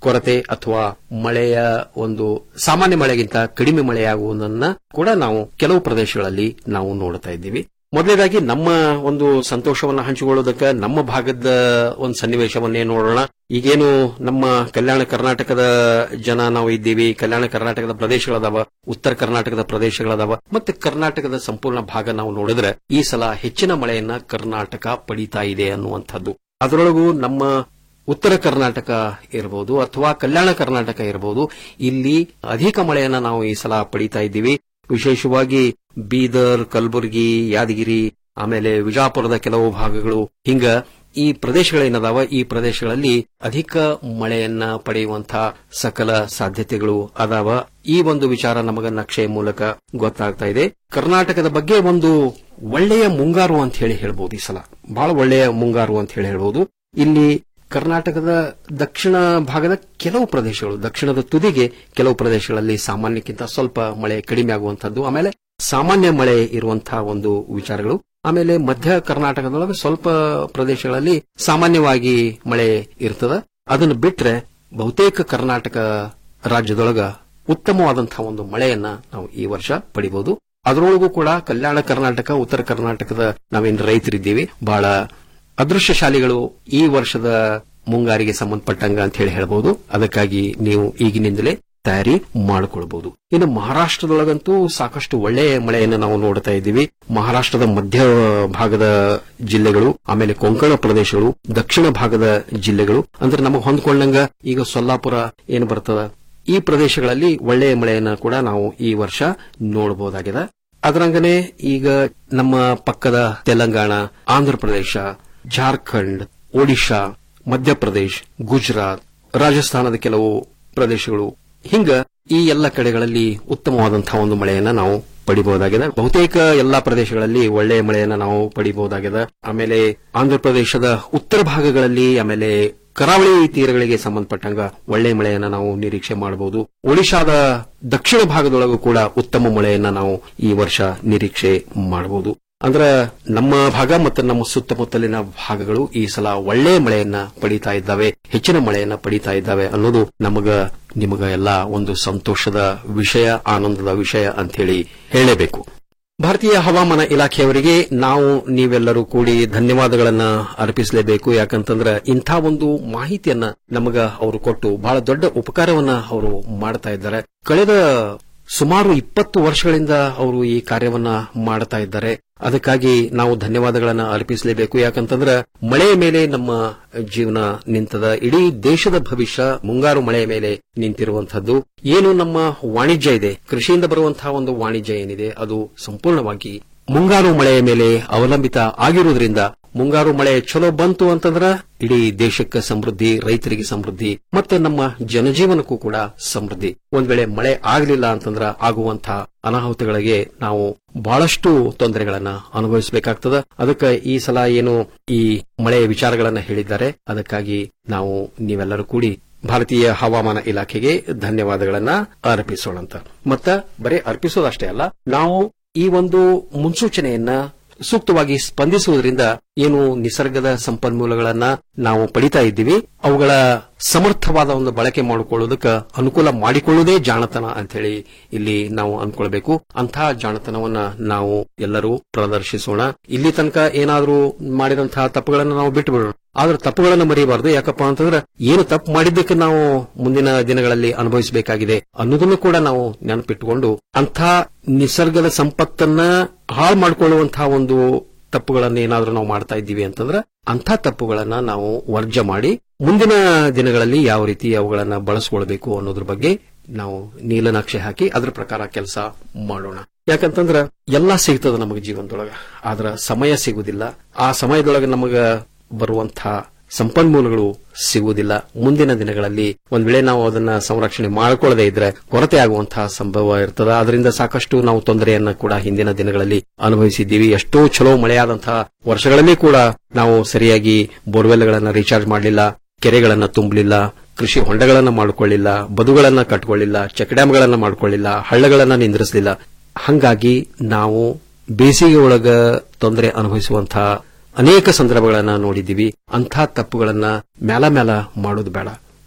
ಕೊರತೆ ಅಥವಾ ಮಳೆಯ ಒಂದು ಸಾಮಾನ್ಯ ಮಳೆಗಿಂತ ಕಡಿಮೆ ಮಳೆಯಾಗುವುದನ್ನ ಕೂಡ ನಾವು ಕೆಲವು ಪ್ರದೇಶಗಳಲ್ಲಿ ನಾವು ನೋಡ್ತಾ ಇದ್ದೀವಿ ಮೊದಲನೇದಾಗಿ ನಮ್ಮ ಒಂದು ಸಂತೋಷವನ್ನ ಹಂಚಿಕೊಳ್ಳೋದಕ್ಕೆ ನಮ್ಮ ಭಾಗದ ಒಂದು ಸನ್ನಿವೇಶವನ್ನೇ ನೋಡೋಣ ಈಗೇನು ನಮ್ಮ ಕಲ್ಯಾಣ ಕರ್ನಾಟಕದ ಜನ ನಾವು ಇದ್ದೀವಿ ಕಲ್ಯಾಣ ಕರ್ನಾಟಕದ ಪ್ರದೇಶಗಳದಾವ ಉತ್ತರ ಕರ್ನಾಟಕದ ಪ್ರದೇಶಗಳದಾವ ಮತ್ತೆ ಕರ್ನಾಟಕದ ಸಂಪೂರ್ಣ ಭಾಗ ನಾವು ನೋಡಿದ್ರೆ ಈ ಸಲ ಹೆಚ್ಚಿನ ಮಳೆಯನ್ನ ಕರ್ನಾಟಕ ಪಡೀತಾ ಇದೆ ಅನ್ನುವಂಥದ್ದು ಅದರೊಳಗೂ ನಮ್ಮ ಉತ್ತರ ಕರ್ನಾಟಕ ಇರಬಹುದು ಅಥವಾ ಕಲ್ಯಾಣ ಕರ್ನಾಟಕ ಇರಬಹುದು ಇಲ್ಲಿ ಅಧಿಕ ಮಳೆಯನ್ನ ನಾವು ಈ ಸಲ ಪಡೀತಾ ಇದ್ದೀವಿ ವಿಶೇಷವಾಗಿ ಬೀದರ್ ಕಲಬುರಗಿ ಯಾದಗಿರಿ ಆಮೇಲೆ ವಿಜಾಪುರದ ಕೆಲವು ಭಾಗಗಳು ಹಿಂಗ ಈ ಪ್ರದೇಶಗಳೇನದಾವ ಈ ಪ್ರದೇಶಗಳಲ್ಲಿ ಅಧಿಕ ಮಳೆಯನ್ನ ಪಡೆಯುವಂತಹ ಸಕಲ ಸಾಧ್ಯತೆಗಳು ಅದಾವ ಈ ಒಂದು ವಿಚಾರ ನಮಗ ನಕ್ಷೆಯ ಮೂಲಕ ಗೊತ್ತಾಗ್ತಾ ಇದೆ ಕರ್ನಾಟಕದ ಬಗ್ಗೆ ಒಂದು ಒಳ್ಳೆಯ ಮುಂಗಾರು ಅಂತ ಹೇಳಿ ಹೇಳ್ಬೋದು ಈ ಸಲ ಬಹಳ ಒಳ್ಳೆಯ ಮುಂಗಾರು ಅಂತ ಹೇಳಿ ಹೇಳ್ಬೋದು ಇಲ್ಲಿ ಕರ್ನಾಟಕದ ದಕ್ಷಿಣ ಭಾಗದ ಕೆಲವು ಪ್ರದೇಶಗಳು ದಕ್ಷಿಣದ ತುದಿಗೆ ಕೆಲವು ಪ್ರದೇಶಗಳಲ್ಲಿ ಸಾಮಾನ್ಯಕ್ಕಿಂತ ಸ್ವಲ್ಪ ಮಳೆ ಕಡಿಮೆ ಆಗುವಂತದ್ದು ಆಮೇಲೆ ಸಾಮಾನ್ಯ ಮಳೆ ಇರುವಂತಹ ಒಂದು ವಿಚಾರಗಳು ಆಮೇಲೆ ಮಧ್ಯ ಕರ್ನಾಟಕದೊಳಗೆ ಸ್ವಲ್ಪ ಪ್ರದೇಶಗಳಲ್ಲಿ ಸಾಮಾನ್ಯವಾಗಿ ಮಳೆ ಇರ್ತದ ಅದನ್ನು ಬಿಟ್ರೆ ಬಹುತೇಕ ಕರ್ನಾಟಕ ರಾಜ್ಯದೊಳಗ ಉತ್ತಮವಾದಂತಹ ಒಂದು ಮಳೆಯನ್ನ ನಾವು ಈ ವರ್ಷ ಪಡಿಬಹುದು ಅದರೊಳಗೂ ಕೂಡ ಕಲ್ಯಾಣ ಕರ್ನಾಟಕ ಉತ್ತರ ಕರ್ನಾಟಕದ ನಾವೇನು ರೈತರಿದ್ದೀವಿ ಬಹಳ ಅದೃಶ್ಯಶಾಲಿಗಳು ಈ ವರ್ಷದ ಮುಂಗಾರಿಗೆ ಸಂಬಂಧಪಟ್ಟಂಗ ಅಂತ ಹೇಳಿ ಹೇಳಬಹುದು ಅದಕ್ಕಾಗಿ ನೀವು ಈಗಿನಿಂದಲೇ ತಯಾರಿ ಮಾಡಿಕೊಳ್ಬಹುದು ಇನ್ನು ಮಹಾರಾಷ್ಟ್ರದೊಳಗಂತೂ ಸಾಕಷ್ಟು ಒಳ್ಳೆಯ ಮಳೆಯನ್ನು ನಾವು ನೋಡ್ತಾ ಇದ್ದೀವಿ ಮಹಾರಾಷ್ಟ್ರದ ಮಧ್ಯ ಭಾಗದ ಜಿಲ್ಲೆಗಳು ಆಮೇಲೆ ಕೊಂಕಣ ಪ್ರದೇಶಗಳು ದಕ್ಷಿಣ ಭಾಗದ ಜಿಲ್ಲೆಗಳು ಅಂದ್ರೆ ನಮಗೆ ಹೊಂದ್ಕೊಂಡಂಗ ಈಗ ಸೊಲ್ಲಾಪುರ ಏನು ಬರ್ತದ ಈ ಪ್ರದೇಶಗಳಲ್ಲಿ ಒಳ್ಳೆಯ ಮಳೆಯನ್ನ ಕೂಡ ನಾವು ಈ ವರ್ಷ ನೋಡಬಹುದಾಗಿದೆ ಅದರಂಗನೆ ಈಗ ನಮ್ಮ ಪಕ್ಕದ ತೆಲಂಗಾಣ ಆಂಧ್ರಪ್ರದೇಶ ಜಾರ್ಖಂಡ್ ಒಡಿಶಾ ಮಧ್ಯಪ್ರದೇಶ್ ಗುಜರಾತ್ ರಾಜಸ್ಥಾನದ ಕೆಲವು ಪ್ರದೇಶಗಳು ಹಿಂಗ ಈ ಎಲ್ಲ ಕಡೆಗಳಲ್ಲಿ ಉತ್ತಮವಾದಂತಹ ಒಂದು ಮಳೆಯನ್ನ ನಾವು ಪಡಿಬಹುದಾಗಿದೆ ಬಹುತೇಕ ಎಲ್ಲಾ ಪ್ರದೇಶಗಳಲ್ಲಿ ಒಳ್ಳೆಯ ಮಳೆಯನ್ನ ನಾವು ಪಡಿಬಹುದಾಗಿದೆ ಆಮೇಲೆ ಆಂಧ್ರಪ್ರದೇಶದ ಉತ್ತರ ಭಾಗಗಳಲ್ಲಿ ಆಮೇಲೆ ಕರಾವಳಿ ತೀರಗಳಿಗೆ ಸಂಬಂಧಪಟ್ಟಂಗ ಒಳ್ಳೆಯ ಮಳೆಯನ್ನ ನಾವು ನಿರೀಕ್ಷೆ ಮಾಡಬಹುದು ಒಡಿಶಾದ ದಕ್ಷಿಣ ಭಾಗದೊಳಗೂ ಕೂಡ ಉತ್ತಮ ಮಳೆಯನ್ನ ನಾವು ಈ ವರ್ಷ ನಿರೀಕ್ಷೆ ಮಾಡಬಹುದು ಅಂದ್ರ ನಮ್ಮ ಭಾಗ ಮತ್ತು ನಮ್ಮ ಸುತ್ತಮುತ್ತಲಿನ ಭಾಗಗಳು ಈ ಸಲ ಒಳ್ಳೆಯ ಮಳೆಯನ್ನ ಪಡೀತಾ ಇದ್ದಾವೆ ಹೆಚ್ಚಿನ ಮಳೆಯನ್ನ ಪಡೀತಾ ಇದ್ದಾವೆ ಅನ್ನೋದು ನಮಗ ನಿಮಗ ಎಲ್ಲ ಒಂದು ಸಂತೋಷದ ವಿಷಯ ಆನಂದದ ವಿಷಯ ಅಂತ ಹೇಳಿ ಹೇಳಲೇಬೇಕು ಭಾರತೀಯ ಹವಾಮಾನ ಇಲಾಖೆಯವರಿಗೆ ನಾವು ನೀವೆಲ್ಲರೂ ಕೂಡಿ ಧನ್ಯವಾದಗಳನ್ನ ಅರ್ಪಿಸಲೇಬೇಕು ಯಾಕಂತಂದ್ರ ಇಂಥ ಒಂದು ಮಾಹಿತಿಯನ್ನ ನಮಗ ಅವರು ಕೊಟ್ಟು ಬಹಳ ದೊಡ್ಡ ಉಪಕಾರವನ್ನ ಅವರು ಮಾಡ್ತಾ ಇದ್ದಾರೆ ಕಳೆದ ಸುಮಾರು ಇಪ್ಪತ್ತು ವರ್ಷಗಳಿಂದ ಅವರು ಈ ಕಾರ್ಯವನ್ನ ಮಾಡ್ತಾ ಇದ್ದಾರೆ ಅದಕ್ಕಾಗಿ ನಾವು ಧನ್ಯವಾದಗಳನ್ನ ಅರ್ಪಿಸಲೇಬೇಕು ಯಾಕಂತಂದ್ರ ಮಳೆಯ ಮೇಲೆ ನಮ್ಮ ಜೀವನ ನಿಂತದ ಇಡೀ ದೇಶದ ಭವಿಷ್ಯ ಮುಂಗಾರು ಮಳೆಯ ಮೇಲೆ ನಿಂತಿರುವಂತಹದ್ದು ಏನು ನಮ್ಮ ವಾಣಿಜ್ಯ ಇದೆ ಕೃಷಿಯಿಂದ ಬರುವಂತಹ ಒಂದು ವಾಣಿಜ್ಯ ಏನಿದೆ ಅದು ಸಂಪೂರ್ಣವಾಗಿ ಮುಂಗಾರು ಮಳೆಯ ಮೇಲೆ ಅವಲಂಬಿತ ಆಗಿರುವುದರಿಂದ ಮುಂಗಾರು ಮಳೆ ಚಲೋ ಬಂತು ಅಂತಂದ್ರ ಇಡೀ ದೇಶಕ್ಕೆ ಸಮೃದ್ಧಿ ರೈತರಿಗೆ ಸಮೃದ್ಧಿ ಮತ್ತೆ ನಮ್ಮ ಜನಜೀವನಕ್ಕೂ ಕೂಡ ಸಮೃದ್ಧಿ ಒಂದ್ ವೇಳೆ ಮಳೆ ಆಗಲಿಲ್ಲ ಅಂತಂದ್ರ ಆಗುವಂತಹ ಅನಾಹುತಗಳಿಗೆ ನಾವು ಬಹಳಷ್ಟು ತೊಂದರೆಗಳನ್ನ ಅನುಭವಿಸಬೇಕಾಗ್ತದ ಅದಕ್ಕೆ ಈ ಸಲ ಏನು ಈ ಮಳೆಯ ವಿಚಾರಗಳನ್ನ ಹೇಳಿದ್ದಾರೆ ಅದಕ್ಕಾಗಿ ನಾವು ನೀವೆಲ್ಲರೂ ಕೂಡಿ ಭಾರತೀಯ ಹವಾಮಾನ ಇಲಾಖೆಗೆ ಧನ್ಯವಾದಗಳನ್ನ ಅರ್ಪಿಸೋಣಂತ ಮತ್ತ ಬರೀ ಅರ್ಪಿಸೋದಷ್ಟೇ ಅಲ್ಲ ನಾವು ಈ ಒಂದು ಮುನ್ಸೂಚನೆಯನ್ನ ಸೂಕ್ತವಾಗಿ ಸ್ಪಂದಿಸುವುದರಿಂದ ಏನು ನಿಸರ್ಗದ ಸಂಪನ್ಮೂಲಗಳನ್ನ ನಾವು ಪಡಿತಾ ಇದ್ದೀವಿ ಅವುಗಳ ಸಮರ್ಥವಾದ ಒಂದು ಬಳಕೆ ಮಾಡಿಕೊಳ್ಳೋದಕ್ಕೆ ಅನುಕೂಲ ಮಾಡಿಕೊಳ್ಳುವುದೇ ಜಾಣತನ ಅಂತ ಹೇಳಿ ಇಲ್ಲಿ ನಾವು ಅನ್ಕೊಳ್ಬೇಕು ಅಂತಹ ಜಾಣತನವನ್ನ ನಾವು ಎಲ್ಲರೂ ಪ್ರದರ್ಶಿಸೋಣ ಇಲ್ಲಿ ತನಕ ಏನಾದರೂ ಮಾಡಿದಂತಹ ತಪ್ಪುಗಳನ್ನು ನಾವು ಬಿಟ್ಟು ಬಿಡೋಣ ಆದ್ರೆ ತಪ್ಪುಗಳನ್ನು ಮರೆಯಬಾರದು ಯಾಕಪ್ಪ ಅಂತಂದ್ರೆ ಏನು ತಪ್ಪು ಮಾಡಿದ್ದಕ್ಕೆ ನಾವು ಮುಂದಿನ ದಿನಗಳಲ್ಲಿ ಅನುಭವಿಸಬೇಕಾಗಿದೆ ಅನ್ನೋದನ್ನು ಕೂಡ ನಾವು ನೆನಪಿಟ್ಟುಕೊಂಡು ಅಂಥ ನಿಸರ್ಗದ ಸಂಪತ್ತನ್ನ ಹಾಳು ಮಾಡಿಕೊಳ್ಳುವಂತಹ ಒಂದು ತಪ್ಪುಗಳನ್ನ ಏನಾದ್ರೂ ನಾವು ಮಾಡ್ತಾ ಇದ್ದೀವಿ ಅಂತಂದ್ರೆ ಅಂಥ ತಪ್ಪುಗಳನ್ನ ನಾವು ವರ್ಜ ಮಾಡಿ ಮುಂದಿನ ದಿನಗಳಲ್ಲಿ ಯಾವ ರೀತಿ ಅವುಗಳನ್ನ ಬಳಸ್ಕೊಳ್ಬೇಕು ಅನ್ನೋದ್ರ ಬಗ್ಗೆ ನಾವು ನೀಲನಕ್ಷೆ ಹಾಕಿ ಅದ್ರ ಪ್ರಕಾರ ಕೆಲಸ ಮಾಡೋಣ ಯಾಕಂತಂದ್ರ ಎಲ್ಲಾ ಸಿಗ್ತದ ನಮಗೆ ಜೀವನದೊಳಗ ಆದ್ರ ಸಮಯ ಸಿಗುವುದಿಲ್ಲ ಆ ಸಮಯದೊಳಗೆ ನಮಗ ಬರುವಂತಹ ಸಂಪನ್ಮೂಲಗಳು ಸಿಗುವುದಿಲ್ಲ ಮುಂದಿನ ದಿನಗಳಲ್ಲಿ ಒಂದ್ ವೇಳೆ ನಾವು ಅದನ್ನ ಸಂರಕ್ಷಣೆ ಮಾಡಿಕೊಳ್ಳದೆ ಇದ್ರೆ ಕೊರತೆ ಆಗುವಂತಹ ಸಂಭವ ಇರ್ತದ ಅದರಿಂದ ಸಾಕಷ್ಟು ನಾವು ತೊಂದರೆಯನ್ನ ಕೂಡ ಹಿಂದಿನ ದಿನಗಳಲ್ಲಿ ಅನುಭವಿಸಿದ್ದೀವಿ ಎಷ್ಟೋ ಚಲೋ ಮಳೆಯಾದಂತಹ ವರ್ಷಗಳಲ್ಲಿ ಕೂಡ ನಾವು ಸರಿಯಾಗಿ ಬೋರ್ವೆಲ್ಗಳನ್ನ ರೀಚಾರ್ಜ್ ಮಾಡಲಿಲ್ಲ ಕೆರೆಗಳನ್ನ ತುಂಬಲಿಲ್ಲ ಕೃಷಿ ಹೊಂಡಗಳನ್ನ ಮಾಡಿಕೊಳ್ಳಿಲ್ಲ ಬದುಗಳನ್ನ ಕಟ್ಕೊಳ್ಳಿಲ್ಲ ಚೆಕ್ ಡ್ಯಾಂಗಳನ್ನ ಮಾಡಿಕೊಳ್ಳಿಲ್ಲ ಹಳ್ಳಗಳನ್ನ ನಿಂದ್ರಿಸಲಿಲ್ಲ ಹಂಗಾಗಿ ನಾವು ಬೇಸಿಗೆ ಒಳಗ ತೊಂದರೆ ಅನುಭವಿಸುವಂತಹ ಅನೇಕ ಸಂದರ್ಭಗಳನ್ನ ನೋಡಿದ್ದೀವಿ ಅಂಥ ತಪ್ಪುಗಳನ್ನ ಮ್ಯಾಲ ಮ್ಯಾಲ ಮಾಡೋದು ಬೇಡ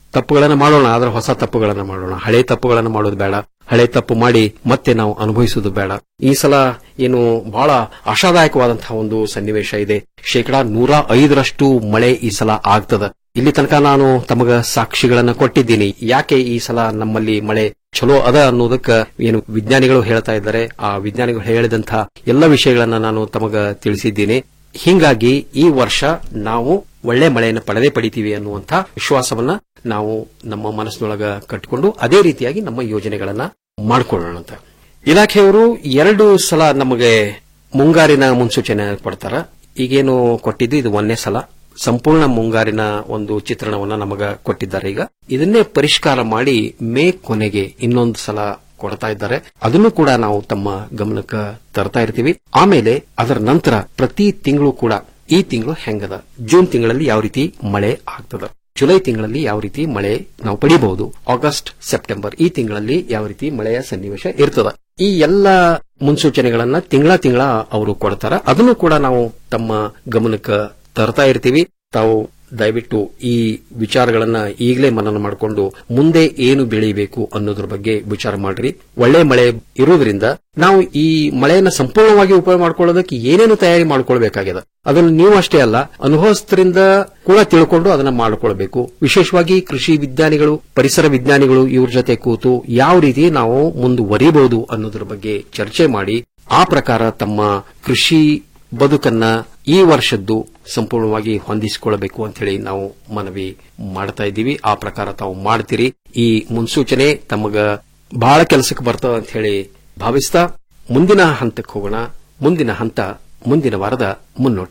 ತಪ್ಪುಗಳನ್ನ ಮಾಡೋಣ ಆದ್ರೆ ಹೊಸ ತಪ್ಪುಗಳನ್ನ ಮಾಡೋಣ ಹಳೆ ತಪ್ಪುಗಳನ್ನ ಮಾಡೋದು ಬೇಡ ಹಳೆ ತಪ್ಪು ಮಾಡಿ ಮತ್ತೆ ನಾವು ಅನುಭವಿಸುವುದು ಬೇಡ ಈ ಸಲ ಏನು ಬಹಳ ಆಶಾದಾಯಕವಾದಂತಹ ಒಂದು ಸನ್ನಿವೇಶ ಇದೆ ಶೇಕಡಾ ನೂರ ಐದರಷ್ಟು ಮಳೆ ಈ ಸಲ ಆಗ್ತದ ಇಲ್ಲಿ ತನಕ ನಾನು ತಮಗ ಸಾಕ್ಷಿಗಳನ್ನ ಕೊಟ್ಟಿದ್ದೀನಿ ಯಾಕೆ ಈ ಸಲ ನಮ್ಮಲ್ಲಿ ಮಳೆ ಚಲೋ ಅದ ಅನ್ನೋದಕ್ಕ ಏನು ವಿಜ್ಞಾನಿಗಳು ಹೇಳ್ತಾ ಇದ್ದಾರೆ ಆ ವಿಜ್ಞಾನಿಗಳು ಹೇಳಿದಂತಹ ಎಲ್ಲ ವಿಷಯಗಳನ್ನ ನಾನು ತಮಗ ತಿಳಿಸಿದ್ದೀನಿ ಹೀಗಾಗಿ ಈ ವರ್ಷ ನಾವು ಒಳ್ಳೆ ಮಳೆಯನ್ನು ಪಡೆದೇ ಪಡಿತೀವಿ ಅನ್ನುವಂಥ ವಿಶ್ವಾಸವನ್ನ ನಾವು ನಮ್ಮ ಮನಸ್ಸಿನೊಳಗ ಕಟ್ಟಿಕೊಂಡು ಅದೇ ರೀತಿಯಾಗಿ ನಮ್ಮ ಯೋಜನೆಗಳನ್ನ ಮಾಡಿಕೊಳ್ಳೋಣ ಅಂತ ಇಲಾಖೆಯವರು ಎರಡು ಸಲ ನಮಗೆ ಮುಂಗಾರಿನ ಮುನ್ಸೂಚನೆ ಕೊಡ್ತಾರ ಈಗೇನು ಕೊಟ್ಟಿದ್ದು ಇದು ಒಂದನೇ ಸಲ ಸಂಪೂರ್ಣ ಮುಂಗಾರಿನ ಒಂದು ಚಿತ್ರಣವನ್ನ ನಮಗ ಕೊಟ್ಟಿದ್ದಾರೆ ಈಗ ಇದನ್ನೇ ಪರಿಷ್ಕಾರ ಮಾಡಿ ಮೇ ಕೊನೆಗೆ ಇನ್ನೊಂದು ಸಲ ಕೊಡ್ತಾ ಇದ್ದಾರೆ ಅದನ್ನು ಕೂಡ ನಾವು ತಮ್ಮ ಗಮನಕ್ಕೆ ತರ್ತಾ ಇರ್ತೀವಿ ಆಮೇಲೆ ಅದರ ನಂತರ ಪ್ರತಿ ತಿಂಗಳು ಕೂಡ ಈ ತಿಂಗಳು ಹೆಂಗದ ಜೂನ್ ತಿಂಗಳಲ್ಲಿ ಯಾವ ರೀತಿ ಮಳೆ ಆಗ್ತದ ಜುಲೈ ತಿಂಗಳಲ್ಲಿ ಯಾವ ರೀತಿ ಮಳೆ ನಾವು ಪಡಿಬಹುದು ಆಗಸ್ಟ್ ಸೆಪ್ಟೆಂಬರ್ ಈ ತಿಂಗಳಲ್ಲಿ ಯಾವ ರೀತಿ ಮಳೆಯ ಸನ್ನಿವೇಶ ಇರ್ತದ ಈ ಎಲ್ಲ ಮುನ್ಸೂಚನೆಗಳನ್ನ ತಿಂಗಳ ತಿಂಗಳ ಅವರು ಕೊಡ್ತಾರ ಅದನ್ನು ಕೂಡ ನಾವು ತಮ್ಮ ಗಮನಕ್ಕೆ ತರ್ತಾ ಇರ್ತೀವಿ ತಾವು ದಯವಿಟ್ಟು ಈ ವಿಚಾರಗಳನ್ನ ಈಗಲೇ ಮನನ ಮಾಡಿಕೊಂಡು ಮುಂದೆ ಏನು ಬೆಳೀಬೇಕು ಅನ್ನೋದ್ರ ಬಗ್ಗೆ ವಿಚಾರ ಮಾಡ್ರಿ ಒಳ್ಳೆ ಮಳೆ ಇರೋದ್ರಿಂದ ನಾವು ಈ ಮಳೆಯನ್ನ ಸಂಪೂರ್ಣವಾಗಿ ಉಪಯೋಗ ಮಾಡ್ಕೊಳ್ಳೋದಕ್ಕೆ ಏನೇನು ತಯಾರಿ ಮಾಡ್ಕೊಳ್ಬೇಕಾಗಿದೆ ಅದನ್ನು ನೀವು ಅಷ್ಟೇ ಅಲ್ಲ ಅನುಭವಸ್ಥರಿಂದ ಕೂಡ ತಿಳ್ಕೊಂಡು ಅದನ್ನ ಮಾಡ್ಕೊಳ್ಬೇಕು ವಿಶೇಷವಾಗಿ ಕೃಷಿ ವಿಜ್ಞಾನಿಗಳು ಪರಿಸರ ವಿಜ್ಞಾನಿಗಳು ಇವ್ರ ಜೊತೆ ಕೂತು ಯಾವ ರೀತಿ ನಾವು ಮುಂದುವರಿಬಹುದು ಅನ್ನೋದ್ರ ಬಗ್ಗೆ ಚರ್ಚೆ ಮಾಡಿ ಆ ಪ್ರಕಾರ ತಮ್ಮ ಕೃಷಿ ಬದುಕನ್ನ ಈ ವರ್ಷದ್ದು ಸಂಪೂರ್ಣವಾಗಿ ಹೊಂದಿಸಿಕೊಳ್ಳಬೇಕು ಅಂತ ಹೇಳಿ ನಾವು ಮನವಿ ಮಾಡ್ತಾ ಇದ್ದೀವಿ ಆ ಪ್ರಕಾರ ತಾವು ಮಾಡ್ತೀರಿ ಈ ಮುನ್ಸೂಚನೆ ತಮಗ ಬಹಳ ಕೆಲಸಕ್ಕೆ ಬರ್ತದ ಅಂತ ಹೇಳಿ ಭಾವಿಸ್ತಾ ಮುಂದಿನ ಹಂತಕ್ಕೆ ಹೋಗೋಣ ಮುಂದಿನ ಹಂತ ಮುಂದಿನ ವಾರದ ಮುನ್ನೋಟ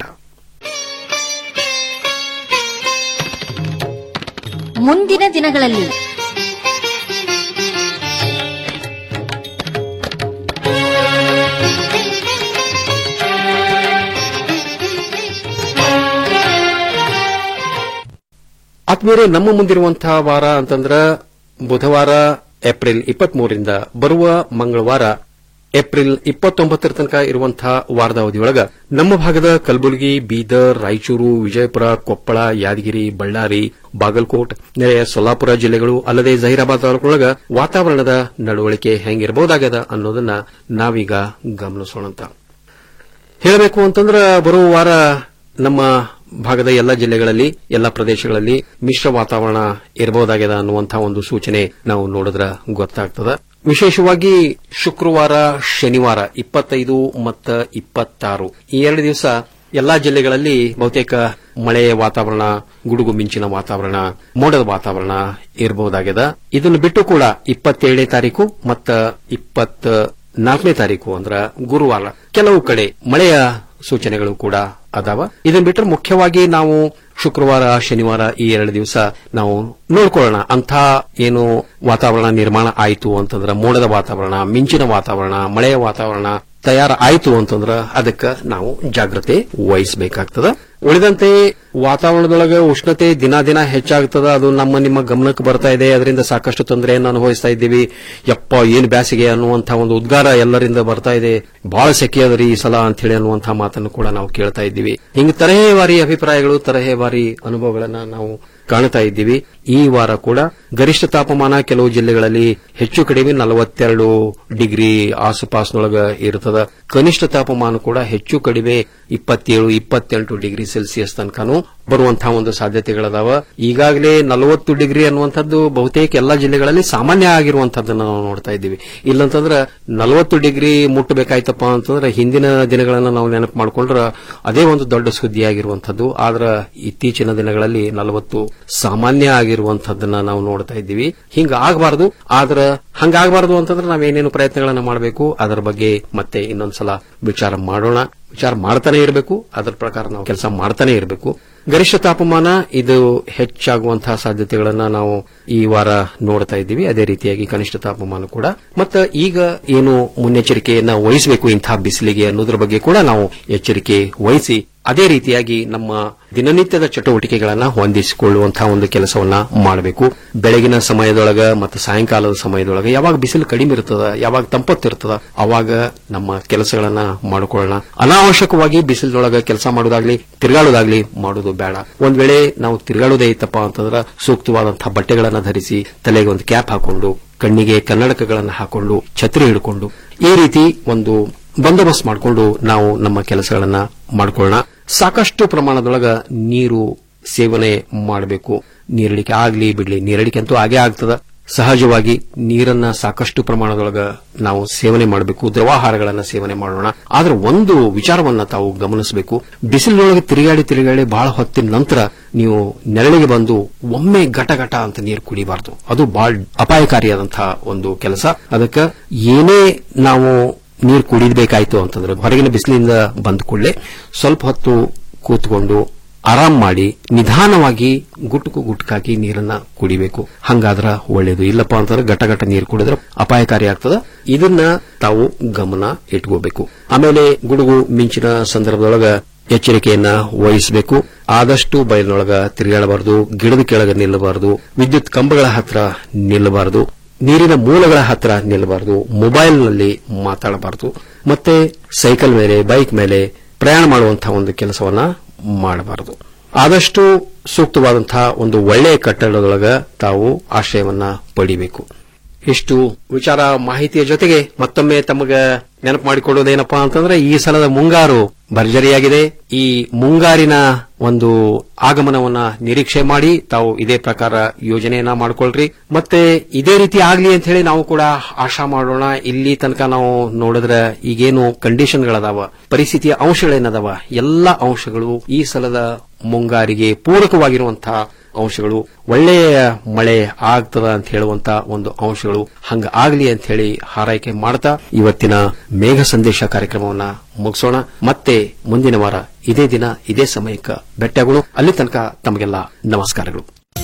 ಮುಂದಿನ ದಿನಗಳಲ್ಲಿ ಆತ್ಮೀಯರೇ ನಮ್ಮ ಮುಂದಿರುವಂತಹ ವಾರ ಅಂತಂದ್ರ ಬುಧವಾರ ಏಪ್ರಿಲ್ ಇಪ್ಪತ್ಮೂರರಿಂದ ಬರುವ ಮಂಗಳವಾರ ಏಪ್ರಿಲ್ ಇಪ್ಪತ್ತೊಂಬತ್ತರ ತನಕ ಇರುವಂತಹ ವಾರದ ಅವಧಿಯೊಳಗ ನಮ್ಮ ಭಾಗದ ಕಲಬುರಗಿ ಬೀದರ್ ರಾಯಚೂರು ವಿಜಯಪುರ ಕೊಪ್ಪಳ ಯಾದಗಿರಿ ಬಳ್ಳಾರಿ ಬಾಗಲಕೋಟ್ ನೆರೆಯ ಸೊಲ್ಲಾಪುರ ಜಿಲ್ಲೆಗಳು ಅಲ್ಲದೆ ಜಹೀರಾಬಾದ್ ತಾಲೂಕೊಳಗ ವಾತಾವರಣದ ನಡವಳಿಕೆ ಹೆಂಗಿರಬಹುದಾಗದ ಅನ್ನೋದನ್ನ ನಾವೀಗ ಗಮನಿಸೋಣಂತ ಹೇಳಬೇಕು ಅಂತಂದ್ರ ಬರುವ ವಾರ ನಮ್ಮ ಭಾಗದ ಎಲ್ಲ ಜಿಲ್ಲೆಗಳಲ್ಲಿ ಎಲ್ಲ ಪ್ರದೇಶಗಳಲ್ಲಿ ಮಿಶ್ರ ವಾತಾವರಣ ಇರಬಹುದಾಗಿದೆ ಅನ್ನುವಂತಹ ಒಂದು ಸೂಚನೆ ನಾವು ನೋಡಿದ್ರ ಗೊತ್ತಾಗ್ತದ ವಿಶೇಷವಾಗಿ ಶುಕ್ರವಾರ ಶನಿವಾರ ಇಪ್ಪತ್ತೈದು ಮತ್ತು ಇಪ್ಪತ್ತಾರು ಈ ಎರಡು ದಿವಸ ಎಲ್ಲಾ ಜಿಲ್ಲೆಗಳಲ್ಲಿ ಬಹುತೇಕ ಮಳೆಯ ವಾತಾವರಣ ಗುಡುಗು ಮಿಂಚಿನ ವಾತಾವರಣ ಮೋಡದ ವಾತಾವರಣ ಇರಬಹುದಾಗಿದೆ ಇದನ್ನು ಬಿಟ್ಟು ಕೂಡ ಇಪ್ಪತ್ತೇಳನೇ ತಾರೀಕು ಮತ್ತು ಇಪ್ಪತ್ತ ನಾಲ್ಕನೇ ತಾರೀಕು ಅಂದ್ರ ಗುರುವಾರ ಕೆಲವು ಕಡೆ ಮಳೆಯ ಸೂಚನೆಗಳು ಕೂಡ ಅದಾವ ಇದನ್ನ ಬಿಟ್ಟರೆ ಮುಖ್ಯವಾಗಿ ನಾವು ಶುಕ್ರವಾರ ಶನಿವಾರ ಈ ಎರಡು ದಿವಸ ನಾವು ನೋಡ್ಕೊಳ್ಳೋಣ ಅಂತ ಏನು ವಾತಾವರಣ ನಿರ್ಮಾಣ ಆಯಿತು ಅಂತಂದ್ರ ಮೋಡದ ವಾತಾವರಣ ಮಿಂಚಿನ ವಾತಾವರಣ ಮಳೆಯ ವಾತಾವರಣ ತಯಾರ ಆಯಿತು ಅಂತಂದ್ರ ಅದಕ್ಕೆ ನಾವು ಜಾಗ್ರತೆ ವಹಿಸಬೇಕಾಗ್ತದ ಉಳಿದಂತೆ ವಾತಾವರಣದೊಳಗೆ ಉಷ್ಣತೆ ದಿನ ದಿನ ಹೆಚ್ಚಾಗ್ತದ ಅದು ನಮ್ಮ ನಿಮ್ಮ ಗಮನಕ್ಕೆ ಬರ್ತಾ ಇದೆ ಅದರಿಂದ ಸಾಕಷ್ಟು ತೊಂದರೆಯನ್ನು ಅನುಭವಿಸ್ತಾ ಇದ್ದೀವಿ ಯಪ್ಪ ಏನು ಬ್ಯಾಸಿಗೆ ಅನ್ನುವಂತಹ ಒಂದು ಉದ್ಗಾರ ಎಲ್ಲರಿಂದ ಬರ್ತಾ ಇದೆ ಬಹಳ ಸೆಕೆ ಅದರಿ ಈ ಸಲ ಅಂತ ಹೇಳಿ ಅನ್ನುವಂತಹ ಮಾತನ್ನು ಕೂಡ ನಾವು ಕೇಳ್ತಾ ಇದ್ದೀವಿ ಹಿಂಗ ತರಹೇವಾರಿ ಅಭಿಪ್ರಾಯಗಳು ತರಹೇವಾರಿ ಅನುಭವಗಳನ್ನ ನಾವು ಕಾಣ್ತಾ ಇದ್ದೀವಿ ಈ ವಾರ ಕೂಡ ಗರಿಷ್ಠ ತಾಪಮಾನ ಕೆಲವು ಜಿಲ್ಲೆಗಳಲ್ಲಿ ಹೆಚ್ಚು ಕಡಿಮೆ ನಲವತ್ತೆರಡು ಡಿಗ್ರಿ ಆಸುಪಾಸಿನೊಳಗ ಇರ್ತದ ಕನಿಷ್ಠ ತಾಪಮಾನ ಕೂಡ ಹೆಚ್ಚು ಕಡಿಮೆ ಇಪ್ಪತ್ತೇಳು ಇಪ್ಪತ್ತೆಂಟು ಡಿಗ್ರಿ ಸೆಲ್ಸಿಯಸ್ ತನಕನೂ ಬರುವಂತಹ ಒಂದು ಸಾಧ್ಯತೆಗಳದಾವ ಈಗಾಗಲೇ ನಲವತ್ತು ಡಿಗ್ರಿ ಅನ್ನುವಂಥದ್ದು ಬಹುತೇಕ ಎಲ್ಲಾ ಜಿಲ್ಲೆಗಳಲ್ಲಿ ಸಾಮಾನ್ಯ ಆಗಿರುವಂತದ್ದನ್ನ ನಾವು ನೋಡ್ತಾ ಇದ್ದೀವಿ ಇಲ್ಲಂತಂದ್ರೆ ನಲವತ್ತು ಡಿಗ್ರಿ ಮುಟ್ಟಬೇಕಾಯ್ತಪ್ಪ ಅಂತಂದ್ರೆ ಹಿಂದಿನ ದಿನಗಳನ್ನ ನಾವು ನೆನಪು ಮಾಡ್ಕೊಂಡ್ರೆ ಅದೇ ಒಂದು ದೊಡ್ಡ ಸುದ್ದಿಯಾಗಿರುವಂತದ್ದು ಆದ್ರೆ ಇತ್ತೀಚಿನ ದಿನಗಳಲ್ಲಿ ನಲವತ್ತು ಸಾಮಾನ್ಯ ಆಗಿರುವಂತದ್ದನ್ನ ನಾವು ನೋಡ್ತಾ ಇದ್ದೀವಿ ಹಿಂಗ ಆಗಬಾರದು ಆದ್ರೆ ಹಂಗಾಗಬಾರದು ಅಂತಂದ್ರೆ ನಾವೇನೇನು ಪ್ರಯತ್ನಗಳನ್ನ ಮಾಡಬೇಕು ಅದರ ಬಗ್ಗೆ ಮತ್ತೆ ಇನ್ನೊಂದ್ಸಲ ವಿಚಾರ ಮಾಡೋಣ ವಿಚಾರ ಮಾಡ್ತಾನೆ ಇರಬೇಕು ಅದರ ಪ್ರಕಾರ ನಾವು ಕೆಲಸ ಮಾಡ್ತಾನೆ ಇರಬೇಕು ಗರಿಷ್ಠ ತಾಪಮಾನ ಇದು ಹೆಚ್ಚಾಗುವಂತಹ ಸಾಧ್ಯತೆಗಳನ್ನ ನಾವು ಈ ವಾರ ನೋಡ್ತಾ ಇದ್ದೀವಿ ಅದೇ ರೀತಿಯಾಗಿ ಕನಿಷ್ಠ ತಾಪಮಾನ ಕೂಡ ಮತ್ತು ಈಗ ಏನು ಮುನ್ನೆಚ್ಚರಿಕೆಯನ್ನ ವಹಿಸಬೇಕು ಇಂತಹ ಬಿಸಿಲಿಗೆ ಅನ್ನೋದ್ರ ಬಗ್ಗೆ ಕೂಡ ನಾವು ಎಚ್ಚರಿಕೆ ವಹಿಸಿ ಅದೇ ರೀತಿಯಾಗಿ ನಮ್ಮ ದಿನನಿತ್ಯದ ಚಟುವಟಿಕೆಗಳನ್ನ ಹೊಂದಿಸಿಕೊಳ್ಳುವಂತಹ ಒಂದು ಕೆಲಸವನ್ನ ಮಾಡಬೇಕು ಬೆಳಗಿನ ಸಮಯದೊಳಗ ಮತ್ತು ಸಾಯಂಕಾಲದ ಸಮಯದೊಳಗ ಯಾವಾಗ ಬಿಸಿಲು ಕಡಿಮೆ ಇರ್ತದ ಯಾವಾಗ ತಂಪತ್ತಿರ್ತದ ಅವಾಗ ನಮ್ಮ ಕೆಲಸಗಳನ್ನ ಮಾಡಿಕೊಳ್ಳೋಣ ಅನಾವಶ್ಯಕವಾಗಿ ಬಿಸಿಲೊಳಗ ಕೆಲಸ ಮಾಡೋದಾಗ್ಲಿ ತಿರುಗಾಡೋದಾಗ್ಲಿ ಮಾಡೋದು ಬೇಡ ಒಂದ್ ವೇಳೆ ನಾವು ತಿರುಗಾಡೋದೇ ಇತ್ತಪ್ಪ ಅಂತಂದ್ರೆ ಸೂಕ್ತವಾದಂತಹ ಬಟ್ಟೆಗಳನ್ನ ಧರಿಸಿ ತಲೆಗೆ ಒಂದು ಕ್ಯಾಪ್ ಹಾಕೊಂಡು ಕಣ್ಣಿಗೆ ಕನ್ನಡಕಗಳನ್ನು ಹಾಕೊಂಡು ಛತ್ರಿ ಹಿಡ್ಕೊಂಡು ಈ ರೀತಿ ಒಂದು ಬಂದೋಬಸ್ತ್ ಮಾಡಿಕೊಂಡು ನಾವು ನಮ್ಮ ಕೆಲಸಗಳನ್ನ ಮಾಡಿಕೊಳ್ಳೋಣ ಸಾಕಷ್ಟು ಪ್ರಮಾಣದೊಳಗ ನೀರು ಸೇವನೆ ಮಾಡಬೇಕು ನೀರಡಿಕೆ ಆಗ್ಲಿ ಬಿಡ್ಲಿ ನೀರಡಿಕೆ ಅಂತೂ ಆಗೇ ಆಗ್ತದ ಸಹಜವಾಗಿ ನೀರನ್ನ ಸಾಕಷ್ಟು ಪ್ರಮಾಣದೊಳಗ ನಾವು ಸೇವನೆ ಮಾಡಬೇಕು ದ್ರವಾಹಾರಗಳನ್ನ ಸೇವನೆ ಮಾಡೋಣ ಆದ್ರೆ ಒಂದು ವಿಚಾರವನ್ನ ತಾವು ಗಮನಿಸಬೇಕು ಬಿಸಿಲಿನೊಳಗೆ ತಿರುಗಾಡಿ ತಿರುಗಾಡಿ ಬಹಳ ಹೊತ್ತಿನ ನಂತರ ನೀವು ನೆರಳಿಗೆ ಬಂದು ಒಮ್ಮೆ ಘಟ ಘಟ ಅಂತ ನೀರು ಕುಡಿಬಾರದು ಅದು ಬಹಳ ಅಪಾಯಕಾರಿಯಾದಂತಹ ಒಂದು ಕೆಲಸ ಅದಕ್ಕೆ ಏನೇ ನಾವು ನೀರು ಕುಡಿಬೇಕಾಯ್ತು ಅಂತಂದ್ರೆ ಹೊರಗಿನ ಬಿಸಿಲಿಂದ ಬಂದ ಕೂಡಲೇ ಸ್ವಲ್ಪ ಹೊತ್ತು ಕೂತ್ಕೊಂಡು ಆರಾಮ್ ಮಾಡಿ ನಿಧಾನವಾಗಿ ಗುಟ್ಕು ಗುಟ್ಕಾಗಿ ನೀರನ್ನ ಕುಡಿಬೇಕು ಹಂಗಾದ್ರ ಒಳ್ಳೇದು ಇಲ್ಲಪ್ಪ ಅಂತಂದ್ರೆ ಘಟ ಘಟ ನೀರು ಕುಡಿದ್ರೆ ಅಪಾಯಕಾರಿ ಆಗ್ತದ ಇದನ್ನ ತಾವು ಗಮನ ಇಟ್ಕೋಬೇಕು ಆಮೇಲೆ ಗುಡುಗು ಮಿಂಚಿನ ಸಂದರ್ಭದೊಳಗ ಎಚ್ಚರಿಕೆಯನ್ನ ವಹಿಸಬೇಕು ಆದಷ್ಟು ಬಯಲಿನೊಳಗ ತಿರುಗಾಡಬಾರದು ಗಿಡದ ಕೆಳಗೆ ನಿಲ್ಲಬಾರದು ವಿದ್ಯುತ್ ಕಂಬಗಳ ಹತ್ರ ನಿಲ್ಲಬಾರದು ನೀರಿನ ಮೂಲಗಳ ಹತ್ರ ನಿಲ್ಲಬಾರದು ಮೊಬೈಲ್ನಲ್ಲಿ ಮಾತಾಡಬಾರದು ಮತ್ತೆ ಸೈಕಲ್ ಮೇಲೆ ಬೈಕ್ ಮೇಲೆ ಪ್ರಯಾಣ ಮಾಡುವಂತಹ ಒಂದು ಕೆಲಸವನ್ನ ಮಾಡಬಾರದು ಆದಷ್ಟು ಸೂಕ್ತವಾದಂತಹ ಒಂದು ಒಳ್ಳೆಯ ಕಟ್ಟಡದೊಳಗ ತಾವು ಆಶ್ರಯವನ್ನ ಪಡಿಬೇಕು ಇಷ್ಟು ವಿಚಾರ ಮಾಹಿತಿಯ ಜೊತೆಗೆ ಮತ್ತೊಮ್ಮೆ ತಮಗ ನೆನಪು ಮಾಡಿಕೊಳ್ಳೋದೇನಪ್ಪಾ ಅಂತಂದ್ರೆ ಈ ಸಲದ ಮುಂಗಾರು ಭರ್ಜರಿಯಾಗಿದೆ ಈ ಮುಂಗಾರಿನ ಒಂದು ಆಗಮನವನ್ನ ನಿರೀಕ್ಷೆ ಮಾಡಿ ತಾವು ಇದೇ ಪ್ರಕಾರ ಯೋಜನೆಯನ್ನ ಮಾಡ್ಕೊಳ್ರಿ ಮತ್ತೆ ಇದೇ ರೀತಿ ಆಗ್ಲಿ ಅಂತ ಹೇಳಿ ನಾವು ಕೂಡ ಆಶಾ ಮಾಡೋಣ ಇಲ್ಲಿ ತನಕ ನಾವು ನೋಡಿದ್ರೆ ಈಗೇನು ಕಂಡೀಷನ್ಗಳದಾವ ಪರಿಸ್ಥಿತಿಯ ಅಂಶಗಳೇನದಾವ ಎಲ್ಲ ಅಂಶಗಳು ಈ ಸಲದ ಮುಂಗಾರಿಗೆ ಪೂರಕವಾಗಿರುವಂತಹ ಅಂಶಗಳು ಒಳ್ಳೆಯ ಮಳೆ ಆಗ್ತದ ಅಂತ ಹೇಳುವಂತ ಒಂದು ಅಂಶಗಳು ಹಂಗ ಆಗ್ಲಿ ಅಂತ ಹೇಳಿ ಹಾರೈಕೆ ಮಾಡ್ತಾ ಇವತ್ತಿನ ಮೇಘ ಸಂದೇಶ ಕಾರ್ಯಕ್ರಮವನ್ನ ಮುಗಿಸೋಣ ಮತ್ತೆ ಮುಂದಿನ ವಾರ ಇದೇ ದಿನ ಇದೇ ಸಮಯಕ್ಕೆ ಭೇಟಿಯಾಗೋಣ ಅಲ್ಲಿ ತನಕ ತಮಗೆಲ್ಲ ನಮಸ್ಕಾರಗಳು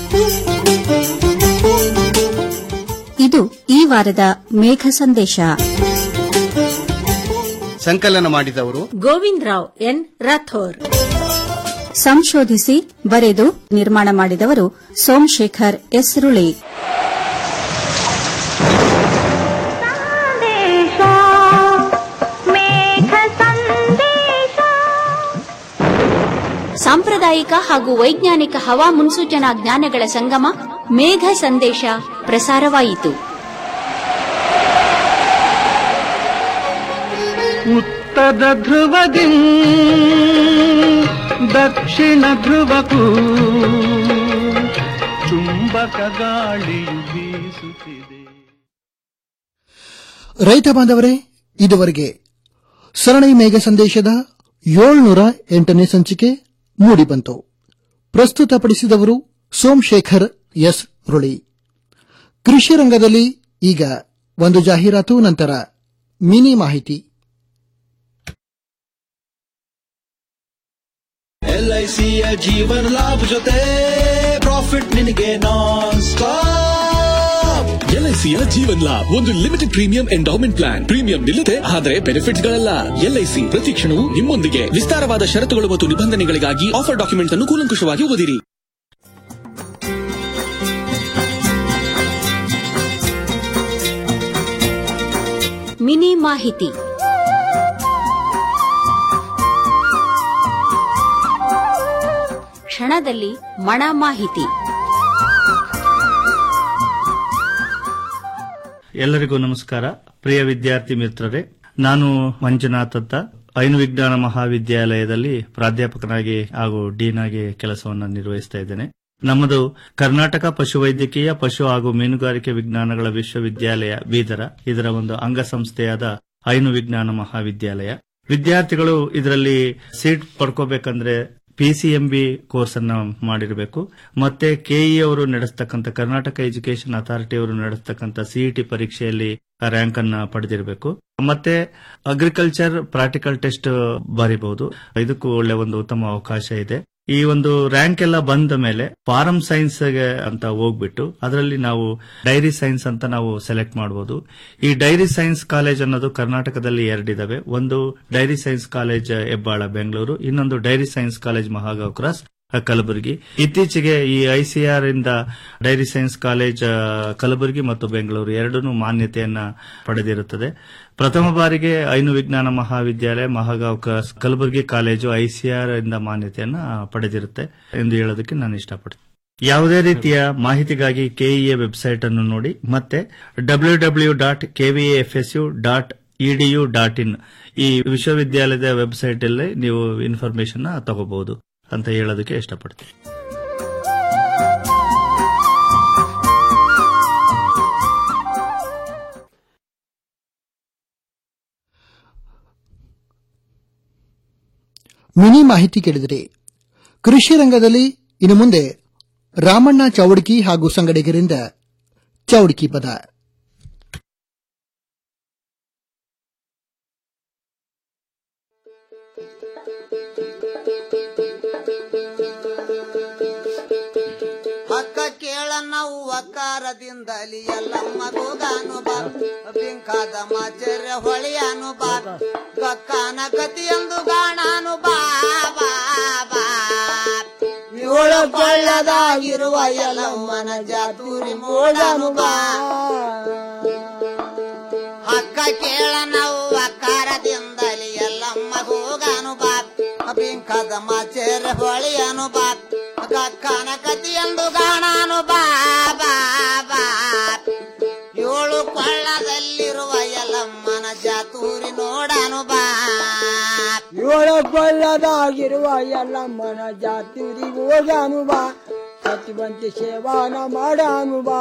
ಇದು ಈ ವಾರದ ಮೇಘ ಸಂದೇಶ ಸಂಕಲನ ಮಾಡಿದವರು ಗೋವಿಂದ್ ರಾವ್ ಎನ್ ರಾಥೋರ್ ಸಂಶೋಧಿಸಿ ಬರೆದು ನಿರ್ಮಾಣ ಮಾಡಿದವರು ಸೋಮಶೇಖರ್ ಎಸ್ರುಳಿ ಸಾಂಪ್ರದಾಯಿಕ ಹಾಗೂ ವೈಜ್ಞಾನಿಕ ಹವಾ ಮುನ್ಸೂಚನಾ ಜ್ಞಾನಗಳ ಸಂಗಮ ಮೇಘ ಸಂದೇಶ ಪ್ರಸಾರವಾಯಿತು ಉತ್ತರ ಧ್ರುವದಿ ದಕ್ಷಿಣ ಧ್ರುವಕ್ಕೂ ಚುಂಬಕ ಗಾಳಿಯು ಬೀಸುತ್ತಿದೆ ರೈತ ಬಾಂಧವರೇ ಇದುವರೆಗೆ ಸರಣಿ ಮೇಘ ಸಂದೇಶದ ಏಳ್ನೂರ ಎಂಟನೇ ಸಂಚಿಕೆ ಮೂಡಿಬಂತು ಪ್ರಸ್ತುತಪಡಿಸಿದವರು ಸೋಮಶೇಖರ್ ಎಸ್ ರುಳಿ ಕೃಷಿ ರಂಗದಲ್ಲಿ ಈಗ ಒಂದು ಜಾಹೀರಾತು ನಂತರ ಮಿನಿ ಮಾಹಿತಿ ಎಲ್ಐಸಿಯ ಜೀವನ ಲಾಭ ಜೊತೆ ಪ್ರಾಫಿಟ್ ನಿನಗೆ ನಾನ್ ಸ್ಟಾಪ್ ಎಲ್ಐಸಿಯ ಜೀವನ್ ಲಾಭ್ ಒಂದು limited premium endowment plan premium ನಿಲ್ಲದೆ ಆದರೆ ಬೆನಿಫಿಟ್ಸ್ ಗಳಲ್ಲ ಎಲ್ಐಸಿ ಪ್ರತಿ ಕ್ಷಣವೂ ನಿಮ್ಮೊಂದಿಗೆ ವಿಸ್ತಾರವಾದ ಷರತ್ತುಗಳು ಮತ್ತು ನಿಬಂಧನೆಗಳಿಗಾಗಿ ಆಫರ್ ಡಾಕ್ಯುಮೆಂಟ್ಸ್ ಅನ್ನು ಕೂಲಂಕುಷವಾಗಿ ಓದಿರಿ ಮಿನಿ ಮಾಹಿತಿ ಕ್ಷಣದಲ್ಲಿ ಮಣ ಮಾಹಿತಿ ಎಲ್ಲರಿಗೂ ನಮಸ್ಕಾರ ಪ್ರಿಯ ವಿದ್ಯಾರ್ಥಿ ಮಿತ್ರರೇ ನಾನು ಮಂಜುನಾಥ್ ಅಂತ ಐನು ವಿಜ್ಞಾನ ಮಹಾವಿದ್ಯಾಲಯದಲ್ಲಿ ಪ್ರಾಧ್ಯಾಪಕನಾಗಿ ಹಾಗೂ ಡೀನ್ ಆಗಿ ಕೆಲಸವನ್ನು ನಿರ್ವಹಿಸ್ತಾ ಇದ್ದೇನೆ ನಮ್ಮದು ಕರ್ನಾಟಕ ಪಶುವೈದ್ಯಕೀಯ ಪಶು ಹಾಗೂ ಮೀನುಗಾರಿಕೆ ವಿಜ್ಞಾನಗಳ ವಿಶ್ವವಿದ್ಯಾಲಯ ಬೀದರ ಇದರ ಒಂದು ಅಂಗಸಂಸ್ಥೆಯಾದ ಐನು ವಿಜ್ಞಾನ ಮಹಾವಿದ್ಯಾಲಯ ವಿದ್ಯಾರ್ಥಿಗಳು ಇದರಲ್ಲಿ ಸೀಟ್ ಪಡ್ಕೋಬೇಕಂದ್ರೆ ಪಿಸಿಎಂಬಿ ಕೋರ್ಸ್ ಅನ್ನ ಮಾಡಿರಬೇಕು ಮತ್ತೆ ಕೆಇ ಅವರು ನಡೆಸ್ತಕ್ಕಂಥ ಕರ್ನಾಟಕ ಎಜುಕೇಶನ್ ಅಥಾರಿಟಿ ಅವರು ನಡೆಸ್ತಕ್ಕಂಥ ಸಿಇಟಿ ಪರೀಕ್ಷೆಯಲ್ಲಿ ರ್ಯಾಂಕ್ ಅನ್ನ ಪಡೆದಿರಬೇಕು ಮತ್ತೆ ಅಗ್ರಿಕಲ್ಚರ್ ಪ್ರಾಕ್ಟಿಕಲ್ ಟೆಸ್ಟ್ ಬರೀಬಹುದು ಇದಕ್ಕೂ ಒಳ್ಳೆ ಒಂದು ಉತ್ತಮ ಅವಕಾಶ ಇದೆ ಈ ಒಂದು ರ್ಯಾಂಕ್ ಎಲ್ಲ ಬಂದ ಮೇಲೆ ಫಾರಂ ಸೈನ್ಸ್ ಅಂತ ಹೋಗ್ಬಿಟ್ಟು ಅದರಲ್ಲಿ ನಾವು ಡೈರಿ ಸೈನ್ಸ್ ಅಂತ ನಾವು ಸೆಲೆಕ್ಟ್ ಮಾಡಬಹುದು ಈ ಡೈರಿ ಸೈನ್ಸ್ ಕಾಲೇಜ್ ಅನ್ನೋದು ಕರ್ನಾಟಕದಲ್ಲಿ ಎರಡಿದಾವೆ ಒಂದು dairy science college Hebbal Bengaluru ಇನ್ನೊಂದು dairy science college Mahagaon cross Kalaburagi ಇತ್ತೀಚೆಗೆ ಈ ಐಸಿಆರ್ ಇಂದ ಡೈರಿ ಸೈನ್ಸ್ ಕಾಲೇಜ್ ಆ, ಕಲಬುರಗಿ ಮತ್ತು ಬೆಂಗಳೂರು ಎರಡೂ ಮಾನ್ಯತೆಯನ್ನ ಪಡೆದಿರುತ್ತದೆ ಪ್ರಥಮ ಬಾರಿಗೆ ಐನು ವಿಜ್ಞಾನ ಮಹಾವಿದ್ಯಾಲಯ Mahagaon cross Kalaburagi college ICR ಇಂದ ಮಾನ್ಯತೆಯನ್ನ ಪಡೆದಿರುತ್ತೆ ಎಂದು ಹೇಳೋದಕ್ಕೆ ನಾನು ಇಷ್ಟಪಡ್ತೀನಿ ಯಾವುದೇ ರೀತಿಯ ಮಾಹಿತಿಗಾಗಿ ಕೆಇಎ ವೆಬ್ಸೈಟ್ ಅನ್ನು ನೋಡಿ ಮತ್ತೆ W W dot KVFSU dot edu dot in ಈ ವಿಶ್ವವಿದ್ಯಾಲಯದ ವೆಬ್ಸೈಟ್ ಅಲ್ಲಿ ನೀವು ಇನ್ಫಾರ್ಮೇಶನ್ ತಗೋಬಹುದು ಅಂತ ಹೇಳೋದಕ್ಕೆ ಇಷ್ಟಪಡ್ತೀನಿ ಮಿನಿ ಮಾಹಿತಿ ಕೇಳಿದರೆ ಕೃಷಿ ರಂಗದಲ್ಲಿ ಇನ್ನು ಮುಂದೆ ರಾಮಣ್ಣ ಚೌಡಕಿ ಹಾಗೂ ಸಂಗಡಿಗರಿಂದ ಚೌಡಕಿ ಪದ ಅಕ್ಕ ಕೇಳ ನಾವು ಅಕಾರದಿಂದಲಿ ಎಲ್ಲಮ್ಮ ಗೋಗಾನು ಬಾ ಬಿಂಕಾದ ಮಾಚರ್ಯ ಹೊಳೆಯಾನು ಬಾ ಗಕ್ಕನ ಗತಿಯಂದು ಗಾಣಾನು ಬಾ ಬಾ ಬಾ ಏಳು ಕೊಳ್ಳದಾಗಿರುವ ಎಲ್ಲಮ್ಮನ ಜಾತೂರಿ ಮೋಡಾನು ಬಾ ಅಕ್ಕ ಕೇಳ ನಾವು ಅಕಾರದಿಂದಲಿ ಎಲ್ಲಮ್ಮ ಹೋಗಾನು ಬಾ ಬಿಂಕದ ಮಾಚೇರ ಹೊಳೆಯನು ಬಾ ಕಕ್ಕನ ಕತಿಯಂದು ಗಾಣಾನು ಬಾ ಬಾ ಬಾ ಏಳು ಕೊಳ್ಳದಲ್ಲಿರುವ ಎಲ್ಲಮ್ಮನ ಜಾತೂರಿ ನೋಡಾನು ಬಾ ಏಳು ಕೊಳ್ಳದಾಗಿರುವ ಎಲ್ಲಮ್ಮನ ಜಾತಿರಿ ಹೋಗಾನು ಬಾ ಸತ್ಯವಂತಿ ಸೇವಾನ ಮಾಡಾನು ಬಾ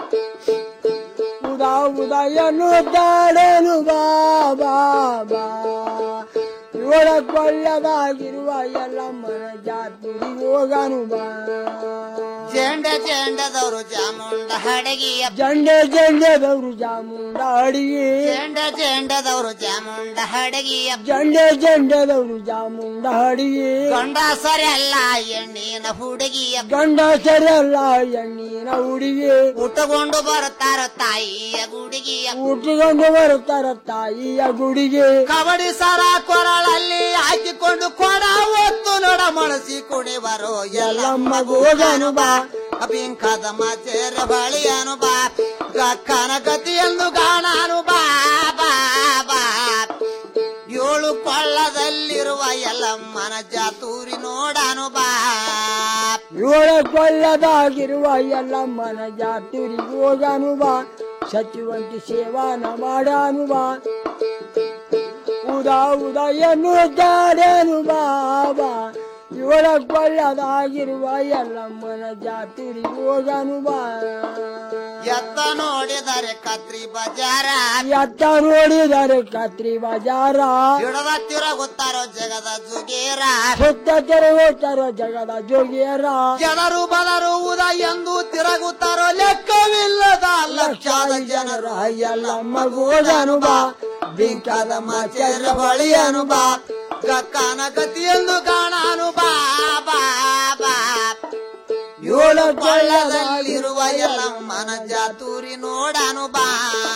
ಉದಾ ಉದಯನು ತಾಡೇನು ಬಾ ಬಾ ಬಾ ಏಳ ಕೊಳ್ಳದಾಗಿರುವ ಎಲ್ಲಮ್ಮನ ಜಾತಿರಿ ಹೋಗಾನು ಬಾ ಜೆಂಡ ಜೆಂಡದವರು ಜಾಮುಂಡ ಹಡಗಿಯ ಜಂಡೆ ಜಂಡೆದವರು ಜಾಮುಂಡ ಅಡಿಗೆ ಜೆಂಡ ಜೆಂಡದವರು ಜಾಮುಂಡ ಹಡಗಿಯ ಜಂಡೆ ಜಂಡೆದವರು ಜಾಮುಂಡ ಅಡಿಗೆ ಗಂಡಸರೆಲ್ಲ ಎಣ್ಣಿನ ಹುಡುಗಿಯ ಗಂಡಸರೆಲ್ಲ ಎಣ್ಣಿನ ಹುಡುಗಿ ಉಟ್ಟುಕೊಂಡು ಬರುತ್ತಾರ ತಾಯಿಯ ಗುಡಿಗಿಯ ಹುಟ್ಟಿಕೊಂಡು ಬರುತ್ತಾರ ತಾಯಿಯ ಗುಡಿಗೆ ಕಬಡ್ಡಿ ಸರ ಕೊರಳಲ್ಲಿ ಹಾಕಿಕೊಂಡು ಕೊಡ ಒತ್ತು ನೋಡ ಮಣಸಿ ಕುಣಿಬರೋ ಎಲ್ಲಮ್ಮ ಗೋಗನು ಬಾ ಬಿಂಕದ ಮಾಚೇರ ಬಳಿಯನು ಬಾ ಗಕ್ಕನ ಗತಿಯೆಂದು ಗಾಣಾನು ಬಾ ಬಾ ಬಾ ಏಳು ಕೊಳ್ಳದಲ್ಲಿರುವ ಎಲ್ಲಮ್ಮನ ಜಾತೂರಿ ನೋಡಾನು ಬಾ ಏಳ ಕೊಳ್ಳದಾಗಿರುವ ಎಲ್ಲಮ್ಮನ ಜಾತಿರಿ ಹೋಗಾನು ಬಾ ಸತ್ಯವಂತಿ ಸೇವಾನ ಮಾಡಾನು ಬಾ ಉದಾ ಉದಯನು ದಾಡೇನು ಬಾ ಬಾ ಏಳ ಕೊಳ್ಳದಾಗಿರುವ ಎಲ್ಲಮ್ಮನ ಜಾತಿರಿ ಹೋಗಾನು ಬಾ ಎತ್ತ ನೋಡಿದರೆ ಕತ್ರಿ ಬಜಾರ ಎತ್ತ ನೋಡಿದರೆ ಕತ್ರಿ ಬಜಾರ ಹಿಡದ ತಿರುಗುತ್ತಾರೋ ಜಗದ ಜುಗೇರ ಸುತ್ತ ತಿರುಗುತ್ತಾರೋ ಜಗದ ಜೋಗಿಯರ ಜನರು ಬದರುವುದ ಎಂದು ತಿರುಗುತ್ತಾರೋ ಲೆಕ್ಕವಿಲ್ಲದ ಲಕ್ಷಾದ ಜನರು ಎಲ್ಲಮ್ಮ ಗೋಗನು ಬಾ ಬಿಂಕದ ಮಾಚರ ಬಳಿಯನು ಬಾ ಗಕ್ಕನ ಗತಿಯೆಂದು ಕಾಣಾನು ಬಾ ಬಾ ಬಾ ಏಳು ಕೊಳ್ಳದಲ್ಲಿರುವ ಎಲ್ಲಮ್ಮನ ಜಾತೂರಿ ನೋಡಾನು ಬಾ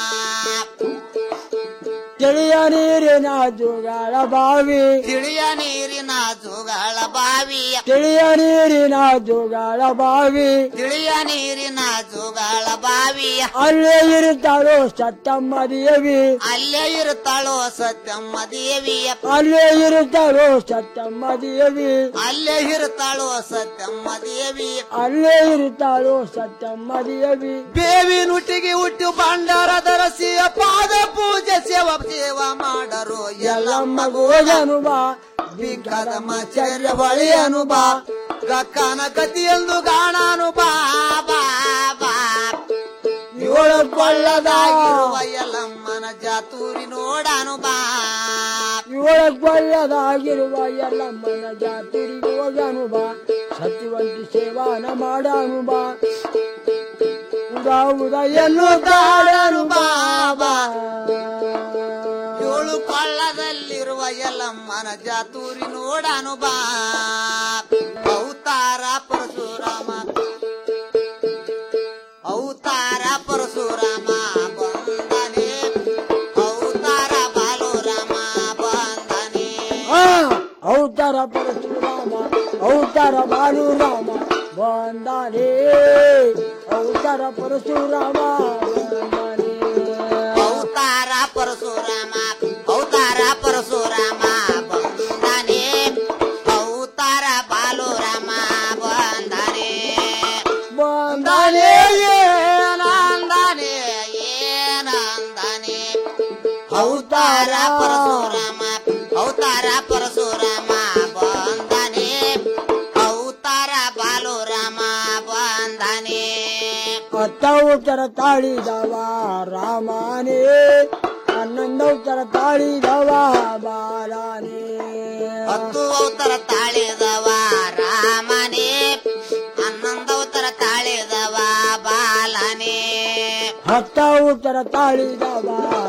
ತಿಳಿಯ ನೀರಿನ ಜೋಗಾಳ ಬಾವಿ ತಿಳಿಯ ನೀರಿನ ಜೋಗಾಳ ಬಾವಿ ತಿಳಿಯ ನೀರಿನ ಜೋಗಾಳ ಬಾವಿ ತಿಳಿಯ ನೀರಿನ ಜೋಗಾಳ ಬಾವಿ ಅಲ್ಲೇ ಇರುತ್ತಾಳೋ ಸತ್ತಮ್ಮ ದೇವಿ ಅಲ್ಲೇ ಇರುತ್ತಾಳೋ ಸತ್ಯಮ್ಮ ದೇವಿ ಅಲ್ಲೇ ಇರುತ್ತಾಳೋ ಸತ್ತಮ್ಮ ದೇವಿ ಅಲ್ಲೇ ಇರುತ್ತಾಳೋ ಸತ್ಯಮ್ಮ ದೇವಿ ಅಲ್ಲೇ ಇರುತ್ತಾಳೋ ಸತ್ತಮ್ಮ ದೇವಿ ಬೇವಿ ನುಟ್ಟಿಗೆ ಹುಟ್ಟು ಭಂಡಾರ ಧರಸಿಯ ಪಾದ ಪೂಜೆ ಸೇವ ಸೇವ ಮಾಡರು ಎಲ್ಲಮ್ಮ ಗೋಗನು ಬಾ ಬಿಂಕದ ಮಾಚರ್ಯ ಬಳಿಯನು ಬಾ ಗಕ್ಕನ ಗತಿಯೆಂದು ಗಾಣಾನು ಬಾ ಬಾ ಬಾ ಏಳು ಕೊಳ್ಳದಾಗಿರುವ ಎಲ್ಲಮ್ಮನ ಜಾತೂರಿ ನೋಡಾನು ಬಾ ಏಳ ಕೊಳ್ಳದಾಗಿರುವ ಎಲ್ಲಮ್ಮನ ಜಾತಿರಿ ಹೋಗನು ಬಾ ಸತ್ಯವಂತಿ ಸೇವಾನ ಮಾಡಾನು ಬಾ ಉದಾ ಉದಯನು ತಾಡನು ಬಾ ಬಾ ಏಳು ಕೊಳ್ಳದಲ್ಲಿರುವ ಎಲ್ಲಮ್ಮನ ಜಾತೂರಿ ನೋಡಾನು ಬಾ ಅವತಾರ ಪರಶುರಾಮ ಅವತಾರ ಪರಶುರಾಮ ಬಂದನೆ ಅವತಾರ ಬಾಲುರಾಮ ಬಂದನೆ ಆ, ಅವತಾರ ಪರಶುರಾಮ ಅವತಾರ ಬಾಲುರಾಮ ಬಂದಾನೆ ಅವತಾರ ಪರಶುರಾಮ ಬಂದಾನೆ ಅವತಾರ ಪರಶುರಾಮ ಅವತಾರ ಪರಶುರಾಮ ಬಂದನೆ ಅವತಾರ ಬಾಲುರಾಮ ಬಂದನೆ ಬಂದಾನೆ ಏನಂದನೆ ಏನಂದನೆ ಅವತಾರ ಪರಶುರಾಮ ಅವತಾರ ಪರಶುರಾಮ ಬಂದನೆ ಅವತಾರ ಬಾಲುರಾಮ ಬಂದನೆ ಹತ್ತವತರ ತಾಳಿದವ ರಾಮನೇ ಹನ್ನೊಂದವತರ ತಾಳಿದವ ಬಾಲನೇ ಹತ್ತು ಅವತಾರ ತಾಳಿದವ ರಾಮನೇ ಹನ್ನೊಂದು ಅವತಾರ ತಾಳಿದವ ಬಾಲನೇ ಹತ್ತವತರ ತಾಳಿದವ